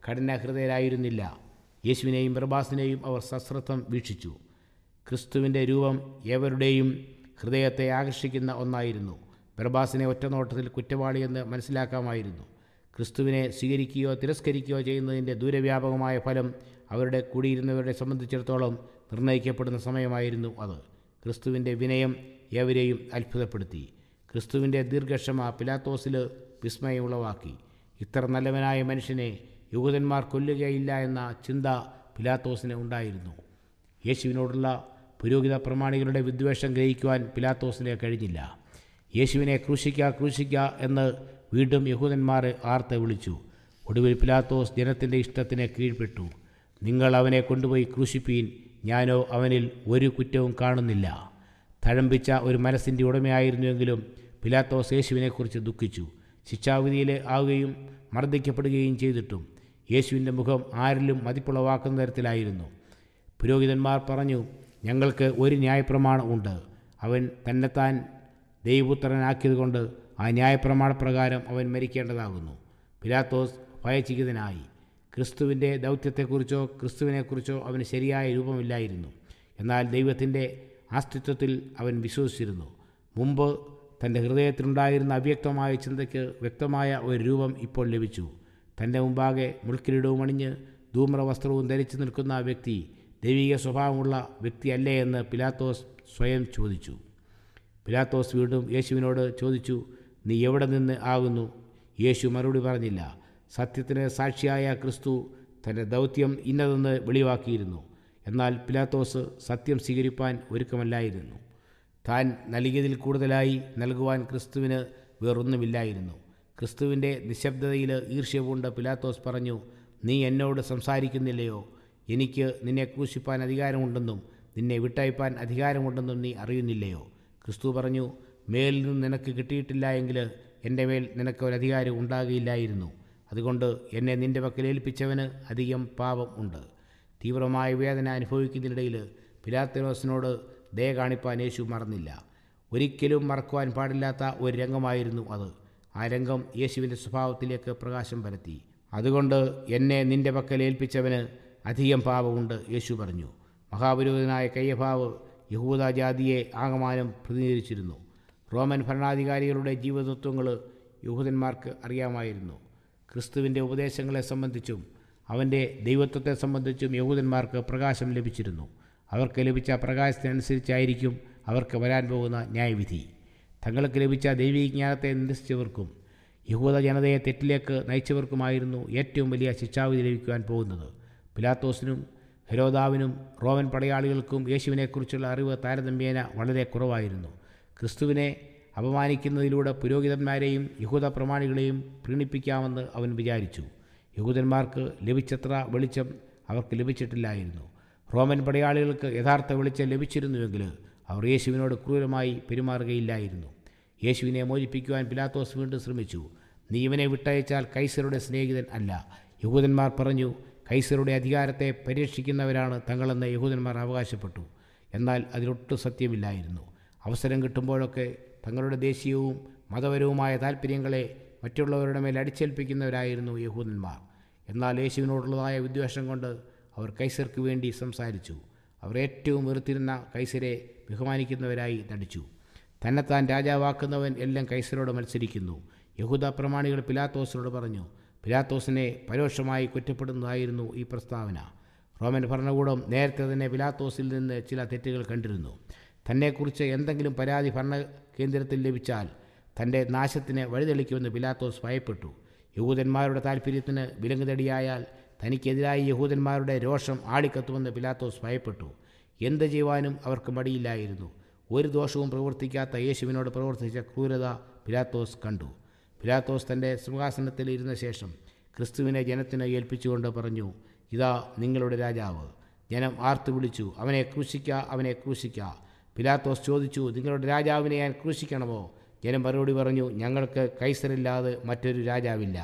കഠിനഹൃദയരായിരുന്നില്ല യേശുവിനെയും ബർബാസിനെയും അവർ സശ്രദ്ധം വീക്ഷിച്ചു ക്രിസ്തുവിൻ്റെ രൂപം ഏവരുടെയും ഹൃദയത്തെ ആകർഷിക്കുന്ന ഒന്നായിരുന്നു ബർബാസിനെ ഒറ്റനോട്ടത്തിൽ കുറ്റവാളിയെന്ന് മനസ്സിലാക്കാമായിരുന്നു ക്രിസ്തുവിനെ സ്വീകരിക്കുകയോ തിരസ്കരിക്കുകയോ ചെയ്യുന്നതിൻ്റെ ദൂരവ്യാപകമായ ഫലം അവരുടെ കൂടിയിരുന്നവരെ സംബന്ധിച്ചിടത്തോളം നിർണ്ണയിക്കപ്പെടുന്ന സമയമായിരുന്നു അത് ക്രിസ്തുവിൻ്റെ വിനയം ഏവരെയും അത്ഭുതപ്പെടുത്തി ക്രിസ്തുവിൻ്റെ ദീർഘക്ഷമ പിലാത്തോസിൽ വിസ്മയം ഉളവാക്കി ഇത്ര നല്ലവനായ മനുഷ്യനെ യൂതന്മാർ കൊല്ലുകയില്ല എന്ന ചിന്ത പിലാത്തോസിന് ഉണ്ടായിരുന്നു യേശുവിനോടുള്ള പുരോഹിത പ്രമാണികളുടെ വിദ്വേഷം ഗ്രഹിക്കുവാൻ പിലാത്തോസിന് കഴിഞ്ഞില്ല യേശുവിനെ ക്രൂശിക്ക ക്രൂശിക്ക എന്ന് വീണ്ടും യഹൂദന്മാർ ആർത്ത് വിളിച്ചു ഒടുവിൽ പിലാത്തോസ് ജനത്തിൻ്റെ ഇഷ്ടത്തിന് കീഴ്പ്പെട്ടു നിങ്ങൾ അവനെ കൊണ്ടുപോയി ക്രൂശിപ്പീൻ ഞാനോ അവനിൽ ഒരു കുറ്റവും കാണുന്നില്ല തഴമ്പിച്ച ഒരു മനസ്സിൻ്റെ ഉടമയായിരുന്നുവെങ്കിലും പിലാത്തോസ് യേശുവിനെക്കുറിച്ച് ദുഃഖിച്ചു ശിക്ഷാവിധിയിൽ ആവുകയും മർദ്ദിക്കപ്പെടുകയും ചെയ്തിട്ടും യേശുവിൻ്റെ മുഖം ആരിലും മതിപ്പുളവാക്കുന്ന തരത്തിലായിരുന്നു പുരോഹിതന്മാർ പറഞ്ഞു ഞങ്ങൾക്ക് ഒരു ന്യായപ്രമാണം ഉണ്ട് അവൻ തന്നെത്താൻ ദൈവപുത്രനാക്കിയതുകൊണ്ട് ആ ന്യായപ്രമാണപ്രകാരം അവൻ മരിക്കേണ്ടതാകുന്നു പിലാത്തോസ് ഭയചികിതനായി ക്രിസ്തുവിൻ്റെ ദൗത്യത്തെക്കുറിച്ചോ ക്രിസ്തുവിനെക്കുറിച്ചോ അവന് ശരിയായ രൂപമില്ലായിരുന്നു എന്നാൽ ദൈവത്തിൻ്റെ അസ്തിത്വത്തിൽ അവൻ വിശ്വസിച്ചിരുന്നു മുമ്പ് തൻ്റെ ഹൃദയത്തിലുണ്ടായിരുന്ന അവ്യക്തമായ ചിന്തയ്ക്ക് വ്യക്തമായ ഒരു രൂപം ഇപ്പോൾ ലഭിച്ചു തൻ്റെ മുമ്പാകെ മുൾക്കിരീടവും അണിഞ്ഞ് ധൂമ്ര വസ്ത്രവും ധരിച്ചു നിൽക്കുന്ന ആ വ്യക്തി ദൈവിക സ്വഭാവമുള്ള വ്യക്തിയല്ലേ എന്ന് പിലാത്തോസ് സ്വയം ചോദിച്ചു പിലാത്തോസ് വീണ്ടും യേശുവിനോട് ചോദിച്ചു നീ എവിടെ നിന്ന് ആകുന്നു യേശു മറുപടി പറഞ്ഞില്ല സത്യത്തിന് സാക്ഷിയായ ക്രിസ്തു തൻ്റെ ദൗത്യം ഇന്നതെന്ന് വെളിവാക്കിയിരുന്നു എന്നാൽ പിലാത്തോസ് സത്യം സ്വീകരിപ്പാൻ ഒരുക്കമല്ലായിരുന്നു താൻ നൽകിയതിൽ കൂടുതലായി നൽകുവാൻ ക്രിസ്തുവിന് വേറൊന്നുമില്ലായിരുന്നു ക്രിസ്തുവിൻ്റെ നിശബ്ദതയിൽ ഈർഷ്യപൂണ്ട പിലാത്തോസ് പറഞ്ഞു നീ എന്നോട് സംസാരിക്കുന്നില്ലയോ എനിക്ക് നിന്നെ ക്രൂശിപ്പാൻ അധികാരമുണ്ടെന്നും നിന്നെ വിട്ടയപ്പാൻ അധികാരമുണ്ടെന്നും നീ അറിയുന്നില്ലയോ ക്രിസ്തു പറഞ്ഞു മേലിൽ നിന്ന് നിനക്ക് കിട്ടിയിട്ടില്ല എങ്കിൽ എൻ്റെ മേൽ നിനക്ക് ഒരു അധികാരം ഉണ്ടാകുകയില്ലായിരുന്നു അതുകൊണ്ട് എന്നെ നിൻ്റെ പക്കൽ ഏൽപ്പിച്ചവന് അധികം പാപം ഉണ്ട് തീവ്രമായ വേദന അനുഭവിക്കുന്നതിനിടയിൽ പിലാത്തനോസിനോട് ദയ കാണിപ്പാൻ യേശു മറന്നില്ല ഒരിക്കലും മറക്കുവാൻ പാടില്ലാത്ത ഒരു രംഗമായിരുന്നു അത് ആ രംഗം യേശുവിൻ്റെ സ്വഭാവത്തിലേക്ക് പ്രകാശം പരത്തി അതുകൊണ്ട് എന്നെ നിൻ്റെ പക്കൽ ഏൽപ്പിച്ചവന് അധികം പാപമുണ്ട് യേശു പറഞ്ഞു മഹാപുരോഹിതനായ കയ്യഭാവ് യഹൂദ ജാതിയെ ആകമാനം പ്രതിനിധീകരിച്ചിരുന്നു റോമൻ ഭരണാധികാരികളുടെ ജീവതത്വങ്ങൾ യഹൂദന്മാർക്ക് അറിയാമായിരുന്നു ക്രിസ്തുവിൻ്റെ ഉപദേശങ്ങളെ സംബന്ധിച്ചും അവൻ്റെ ദൈവത്വത്തെ സംബന്ധിച്ചും യഹൂദന്മാർക്ക് പ്രകാശം ലഭിച്ചിരുന്നു അവർക്ക് ലഭിച്ച പ്രകാശത്തിനനുസരിച്ചായിരിക്കും അവർക്ക് വരാൻ പോകുന്ന ന്യായവിധി തങ്ങൾക്ക് ലഭിച്ച ദൈവീജ്ഞാനത്തെ നിരസിച്ചവർക്കും യഹൂദ ജനതയെ തെറ്റിലേക്ക് നയിച്ചവർക്കുമായിരുന്നു ഏറ്റവും വലിയ ശിക്ഷാവിധി ലഭിക്കുവാൻ പോകുന്നത് പിലാത്തോസിനും ഹെരോദാവിനും റോമൻ പടയാളികൾക്കും യേശുവിനെക്കുറിച്ചുള്ള അറിവ് താരതമ്യേന വളരെ കുറവായിരുന്നു ക്രിസ്തുവിനെ അപമാനിക്കുന്നതിലൂടെ പുരോഹിതന്മാരെയും യഹൂദ പ്രമാണികളെയും പ്രീണിപ്പിക്കാമെന്ന് അവൻ വിചാരിച്ചു യഹൂദന്മാർക്ക് ലഭിച്ചത്ര വെളിച്ചം അവർക്ക് ലഭിച്ചിട്ടില്ലായിരുന്നു റോമൻ പടയാളികൾക്ക് യഥാർത്ഥ വെളിച്ചം ലഭിച്ചിരുന്നുവെങ്കിൽ അവർ യേശുവിനോട് ക്രൂരമായി പെരുമാറുകയില്ലായിരുന്നു യേശുവിനെ മോചിപ്പിക്കുവാൻ പിലാത്തോസ് വീണ്ടും ശ്രമിച്ചു നീ ഇവനെ വിട്ടയച്ചാൽ കൈസറുടെ സ്നേഹിതൻ അല്ല യഹൂദന്മാർ പറഞ്ഞു കൈസറുടെ അധികാരത്തെ പരീക്ഷിക്കുന്നവരാണ് തങ്ങളെന്ന് യഹൂദന്മാർ അവകാശപ്പെട്ടു എന്നാൽ അതിലൊട്ടും സത്യമില്ലായിരുന്നു അവസരം കിട്ടുമ്പോഴൊക്കെ തങ്ങളുടെ ദേശീയവും മതപരവുമായ താല്പര്യങ്ങളെ മറ്റുള്ളവരുടെ മേൽ അടിച്ചേൽപ്പിക്കുന്നവരായിരുന്നു യഹൂദന്മാർ എന്നാൽ യേശുവിനോടുള്ളതായ വിദ്വേഷം കൊണ്ട് അവർ കൈസർക്ക് വേണ്ടി സംസാരിച്ചു അവർ ഏറ്റവും വെറുത്തിരുന്ന കൈസരെ ബഹുമാനിക്കുന്നവരായി നടിച്ചു തന്നെത്താൻ രാജാവാക്കുന്നവൻ എല്ലാം കൈസരോട് മത്സരിക്കുന്നു യഹൂദ പ്രമാണികൾ പിലാത്തോസിനോട് പറഞ്ഞു പിലാത്തോസിനെ പരോക്ഷമായി കുറ്റപ്പെടുന്നതായിരുന്നു ഈ പ്രസ്താവന റോമൻ ഭരണകൂടം നേരത്തെ തന്നെ പിലാത്തോസിൽ നിന്ന് ചില തെറ്റുകൾ കണ്ടിരുന്നു തന്നെക്കുറിച്ച് എന്തെങ്കിലും പരാതി ഭരണ കേന്ദ്രത്തിൽ ലഭിച്ചാൽ തൻ്റെ നാശത്തിന് വഴിതെളിക്കുമെന്ന് പിലാത്തോസ് ഭയപ്പെട്ടു യഹൂദന്മാരുടെ താല്പര്യത്തിന് വിലങ്ങുതടിയായാൽ തനിക്കെതിരായി യഹൂദന്മാരുടെ രോഷം ആളിക്കത്തുമെന്ന് പിലാത്തോസ് ഭയപ്പെട്ടു എന്ത് ചെയ്യുവാനും അവർക്ക് മടിയില്ലായിരുന്നു ഒരു ദോഷവും പ്രവർത്തിക്കാത്ത യേശുവിനോട് പ്രവർത്തിച്ച ക്രൂരത പിലാത്തോസ് കണ്ടു പിലാത്തോസ് തൻ്റെ സിംഹാസനത്തിൽ ഇരുന്ന ശേഷം ക്രിസ്തുവിനെ ജനത്തിന് ഏൽപ്പിച്ചുകൊണ്ട് പറഞ്ഞു ഇതാ നിങ്ങളുടെ രാജാവ് ജനം ആർത്തു വിളിച്ചു അവനെ ക്രൂശിക്ക അവനെ ക്രൂശിക്ക പിലാത്തോസ് ചോദിച്ചു നിങ്ങളുടെ രാജാവിനെ ഞാൻ ക്രൂശിക്കണമോ ജനം മറുപടി പറഞ്ഞു ഞങ്ങൾക്ക് കൈസറില്ലാതെ മറ്റൊരു രാജാവില്ല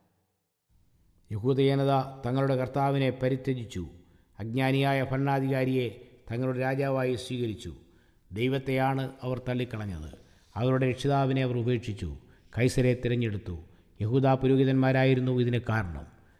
യഹൂദജനത തങ്ങളുടെ കർത്താവിനെ പരിത്യജിച്ചു അജ്ഞാനിയായ ഭരണാധികാരിയെ തങ്ങളുടെ രാജാവായി സ്വീകരിച്ചു ദൈവത്തെയാണ് അവർ തള്ളിക്കളഞ്ഞത് അവരുടെ രക്ഷിതാവിനെ അവർ ഉപേക്ഷിച്ചു കൈസരെ തിരഞ്ഞെടുത്തു യഹൂദ പുരോഹിതന്മാരായിരുന്നു ഇതിന് കാരണം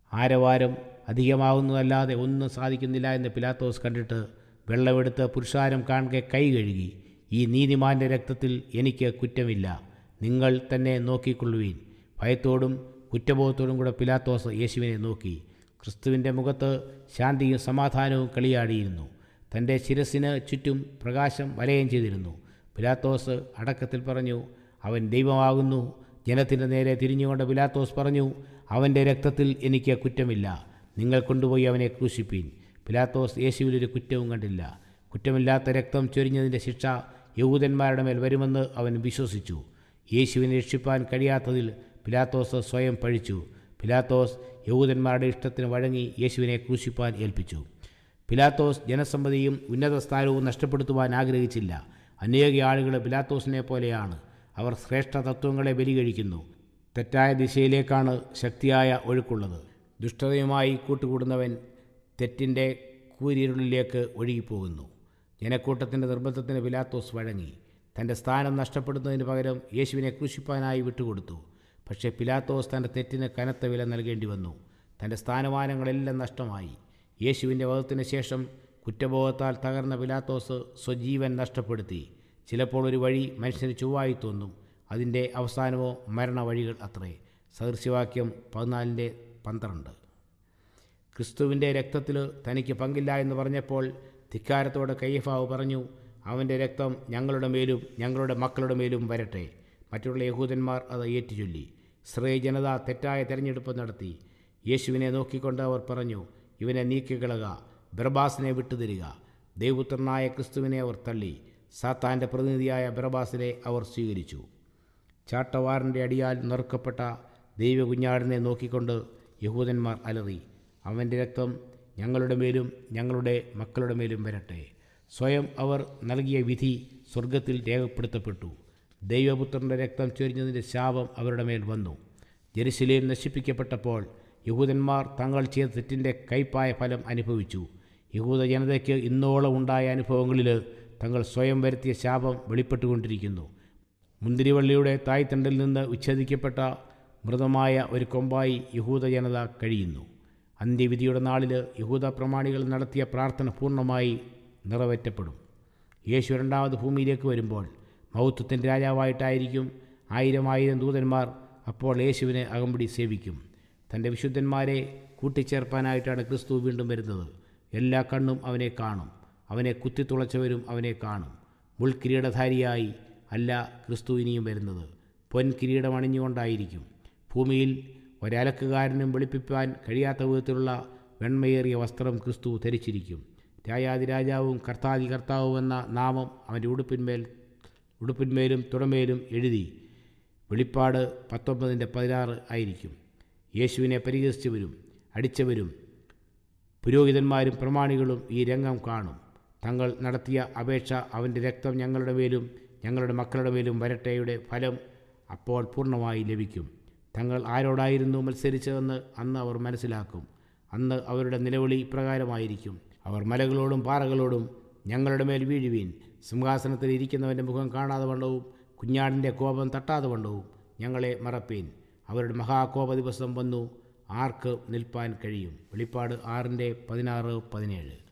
ആരവാരം അധികമാകുന്നതല്ലാതെ ഒന്നും സാധിക്കുന്നില്ല എന്ന് പിലാത്തോസ് കണ്ടിട്ട് വെള്ളമെടുത്ത് പുരുഷാരം കാണെ കൈ കഴുകി ഈ നീതിമാൻ്റെ രക്തത്തിൽ എനിക്ക് കുറ്റമില്ല നിങ്ങൾ തന്നെ നോക്കിക്കൊള്ളുവീൻ ഭയത്തോടും കുറ്റബോധത്തോടും കൂടെ പിലാത്തോസ് യേശുവിനെ നോക്കി ക്രിസ്തുവിൻ്റെ മുഖത്ത് ശാന്തിയും സമാധാനവും കളിയാടിയിരുന്നു തൻ്റെ ശിരസിന് ചുറ്റും പ്രകാശം വലയം ചെയ്തിരുന്നു പിലാത്തോസ് അടക്കത്തിൽ പറഞ്ഞു അവൻ ദൈവമാകുന്നു ജനത്തിൻ്റെ നേരെ തിരിഞ്ഞുകൊണ്ട് പിലാത്തോസ് പറഞ്ഞു അവൻ്റെ രക്തത്തിൽ എനിക്ക് കുറ്റമില്ല നിങ്ങൾ കൊണ്ടുപോയി അവനെ ക്രൂശിപ്പീൻ പിലാത്തോസ് യേശുവിലൊരു കുറ്റവും കണ്ടില്ല കുറ്റമില്ലാത്ത രക്തം ചൊരിഞ്ഞതിൻ്റെ ശിക്ഷ യഹൂദന്മാരുടെ മേൽ വരുമെന്ന് അവൻ വിശ്വസിച്ചു യേശുവിനെ രക്ഷിപ്പാൻ കഴിയാത്തതിൽ പിലാത്തോസ് സ്വയം പഴിച്ചു പിലാത്തോസ് യഹൂദന്മാരുടെ ഇഷ്ടത്തിന് വഴങ്ങി യേശുവിനെ ക്രൂശിപ്പാൻ ഏൽപ്പിച്ചു പിലാത്തോസ് ജനസമ്മതിയും ഉന്നത സ്ഥാനവും നഷ്ടപ്പെടുത്തുവാൻ ആഗ്രഹിച്ചില്ല അനേക ആളുകൾ പിലാത്തോസിനെ പോലെയാണ് അവർ ശ്രേഷ്ഠ തത്വങ്ങളെ ബലികഴിക്കുന്നു തെറ്റായ ദിശയിലേക്കാണ് ശക്തിയായ ഒഴുക്കുള്ളത് ദുഷ്ടതയുമായി കൂട്ടുകൂടുന്നവൻ തെറ്റിൻ്റെ കൂരിരുളിലേക്ക് ഒഴുകിപ്പോകുന്നു ജനക്കൂട്ടത്തിൻ്റെ നിർബന്ധത്തിന് പിലാത്തോസ് വഴങ്ങി തൻ്റെ സ്ഥാനം നഷ്ടപ്പെടുന്നതിന് പകരം യേശുവിനെ ക്രൂശിപ്പാനായി വിട്ടുകൊടുത്തു പക്ഷേ പിലാത്തോസ് തൻ്റെ തെറ്റിന് കനത്ത വില നൽകേണ്ടി വന്നു തൻ്റെ സ്ഥാനമാനങ്ങളെല്ലാം നഷ്ടമായി യേശുവിൻ്റെ വധത്തിന് ശേഷം കുറ്റബോധത്താൽ തകർന്ന പിലാത്തോസ് സ്വജീവൻ നഷ്ടപ്പെടുത്തി ചിലപ്പോൾ ഒരു വഴി മനുഷ്യന് ചൊവ്വായി തോന്നും അതിൻ്റെ അവസാനമോ മരണവഴികൾ അത്രേ സദൃശ്യവാക്യം പതിനാലിൻ്റെ പന്ത്രണ്ട് ക്രിസ്തുവിൻ്റെ രക്തത്തിൽ തനിക്ക് പങ്കില്ല എന്ന് പറഞ്ഞപ്പോൾ ധിക്കാരത്തോടെ കയ്യഫാവ് പറഞ്ഞു അവൻ്റെ രക്തം ഞങ്ങളുടെ മേലും ഞങ്ങളുടെ മക്കളുടെ മേലും വരട്ടെ മറ്റുള്ള യഹൂദന്മാർ അത് ഏറ്റുചൊല്ലി ഇസ്രയേൽ ജനത തെറ്റായ തെരഞ്ഞെടുപ്പ് നടത്തി യേശുവിനെ നോക്കിക്കൊണ്ട് അവർ പറഞ്ഞു ഇവനെ നീക്കിക്കളക ബർബാസിനെ വിട്ടുതരിക ദൈവപുത്രനായ ക്രിസ്തുവിനെ അവർ തള്ളി സാത്താൻ്റെ പ്രതിനിധിയായ ബർബാസിനെ അവർ സ്വീകരിച്ചു ചാട്ടവാറിൻ്റെ അടിയാൽ നുറുക്കപ്പെട്ട ദൈവകുഞ്ഞാടിനെ നോക്കിക്കൊണ്ട് യഹൂദന്മാർ അലറി അവൻ്റെ രക്തം ഞങ്ങളുടെ മേലും ഞങ്ങളുടെ മക്കളുടെ മേലും വരട്ടെ സ്വയം അവർ നൽകിയ വിധി സ്വർഗത്തിൽ രേഖപ്പെടുത്തപ്പെട്ടു ദൈവപുത്രൻ്റെ രക്തം ചൊരിഞ്ഞതിൻ്റെ ശാപം അവരുടെ മേൽ വന്നു ജെറുസലേം നശിപ്പിക്കപ്പെട്ടപ്പോൾ യഹൂദന്മാർ തങ്ങൾ ചെയ്ത തെറ്റിൻ്റെ കൈപ്പായ ഫലം അനുഭവിച്ചു യഹൂദ ജനതയ്ക്ക് ഇന്നോളം ഉണ്ടായ അനുഭവങ്ങളിൽ തങ്ങൾ സ്വയം വരുത്തിയ ശാപം വെളിപ്പെട്ടുകൊണ്ടിരിക്കുന്നു മുന്തിരിവള്ളിയുടെ തായ്തണ്ടിൽ നിന്ന് വിച്ഛേദിക്കപ്പെട്ട മൃതമായ ഒരു കൊമ്പായി യഹൂദ ജനത കഴിയുന്നു അന്ത്യവിധിയുടെ നാളിൽ യഹൂദ പ്രമാണികൾ നടത്തിയ പ്രാർത്ഥന പൂർണ്ണമായി നിറവേറ്റപ്പെടും യേശു രണ്ടാമത് ഭൂമിയിലേക്ക് വരുമ്പോൾ മൗത്വത്തിൻ്റെ രാജാവായിട്ടായിരിക്കും ആയിരം ആയിരം ദൂതന്മാർ അപ്പോൾ യേശുവിനെ അകമ്പടി സേവിക്കും തൻ്റെ വിശുദ്ധന്മാരെ കൂട്ടിച്ചേർപ്പാനായിട്ടാണ് ക്രിസ്തു വീണ്ടും വരുന്നത് എല്ലാ കണ്ണും അവനെ കാണും അവനെ കുത്തിത്തുളച്ചവരും അവനെ കാണും മുൾക്കിരീടധാരിയായി അല്ല ക്രിസ്തു ഇനിയും വരുന്നത് പൊൻ കിരീടം അണിഞ്ഞുകൊണ്ടായിരിക്കും ഭൂമിയിൽ ഒരലക്കുകാരനും വെളുപ്പിപ്പാൻ കഴിയാത്ത വിധത്തിലുള്ള വെണ്മയേറിയ വസ്ത്രം ക്രിസ്തു ധരിച്ചിരിക്കും രായാതിരാജാവും കർത്താതി കർത്താവും എന്ന നാമം അവൻ്റെ ഉടുപ്പിന്മേൽ ഉടുപ്പിന്മേലും തുടമേലും എഴുതി വെളിപ്പാട് പത്തൊമ്പതിൻ്റെ പതിനാറ് ആയിരിക്കും യേശുവിനെ പരിഹസിച്ചവരും അടിച്ചവരും പുരോഹിതന്മാരും പ്രമാണികളും ഈ രംഗം കാണും തങ്ങൾ നടത്തിയ അപേക്ഷ അവൻ്റെ രക്തം ഞങ്ങളുടെ മേലും ഞങ്ങളുടെ മക്കളുടെ മേലും വരട്ടെയുടെ ഫലം അപ്പോൾ പൂർണ്ണമായി ലഭിക്കും തങ്ങൾ ആരോടായിരുന്നു മത്സരിച്ചതെന്ന് അന്ന് അവർ മനസ്സിലാക്കും അന്ന് അവരുടെ നിലവിളി ഇപ്രകാരമായിരിക്കും അവർ മലകളോടും പാറകളോടും ഞങ്ങളുടെ മേൽ വീഴുവീൻ സിംഹാസനത്തിൽ ഇരിക്കുന്നവൻ്റെ മുഖം കാണാതെ വണ്ണവും കുഞ്ഞാടിൻ്റെ കോപം തട്ടാതെ വണ്ണവും ഞങ്ങളെ മറപ്പീൻ അവരുടെ മഹാകോപ ദിവസം വന്നു ആർക്ക് നിൽപ്പാൻ കഴിയും വെളിപ്പാട് ആറിൻ്റെ പതിനാറ് പതിനേഴ്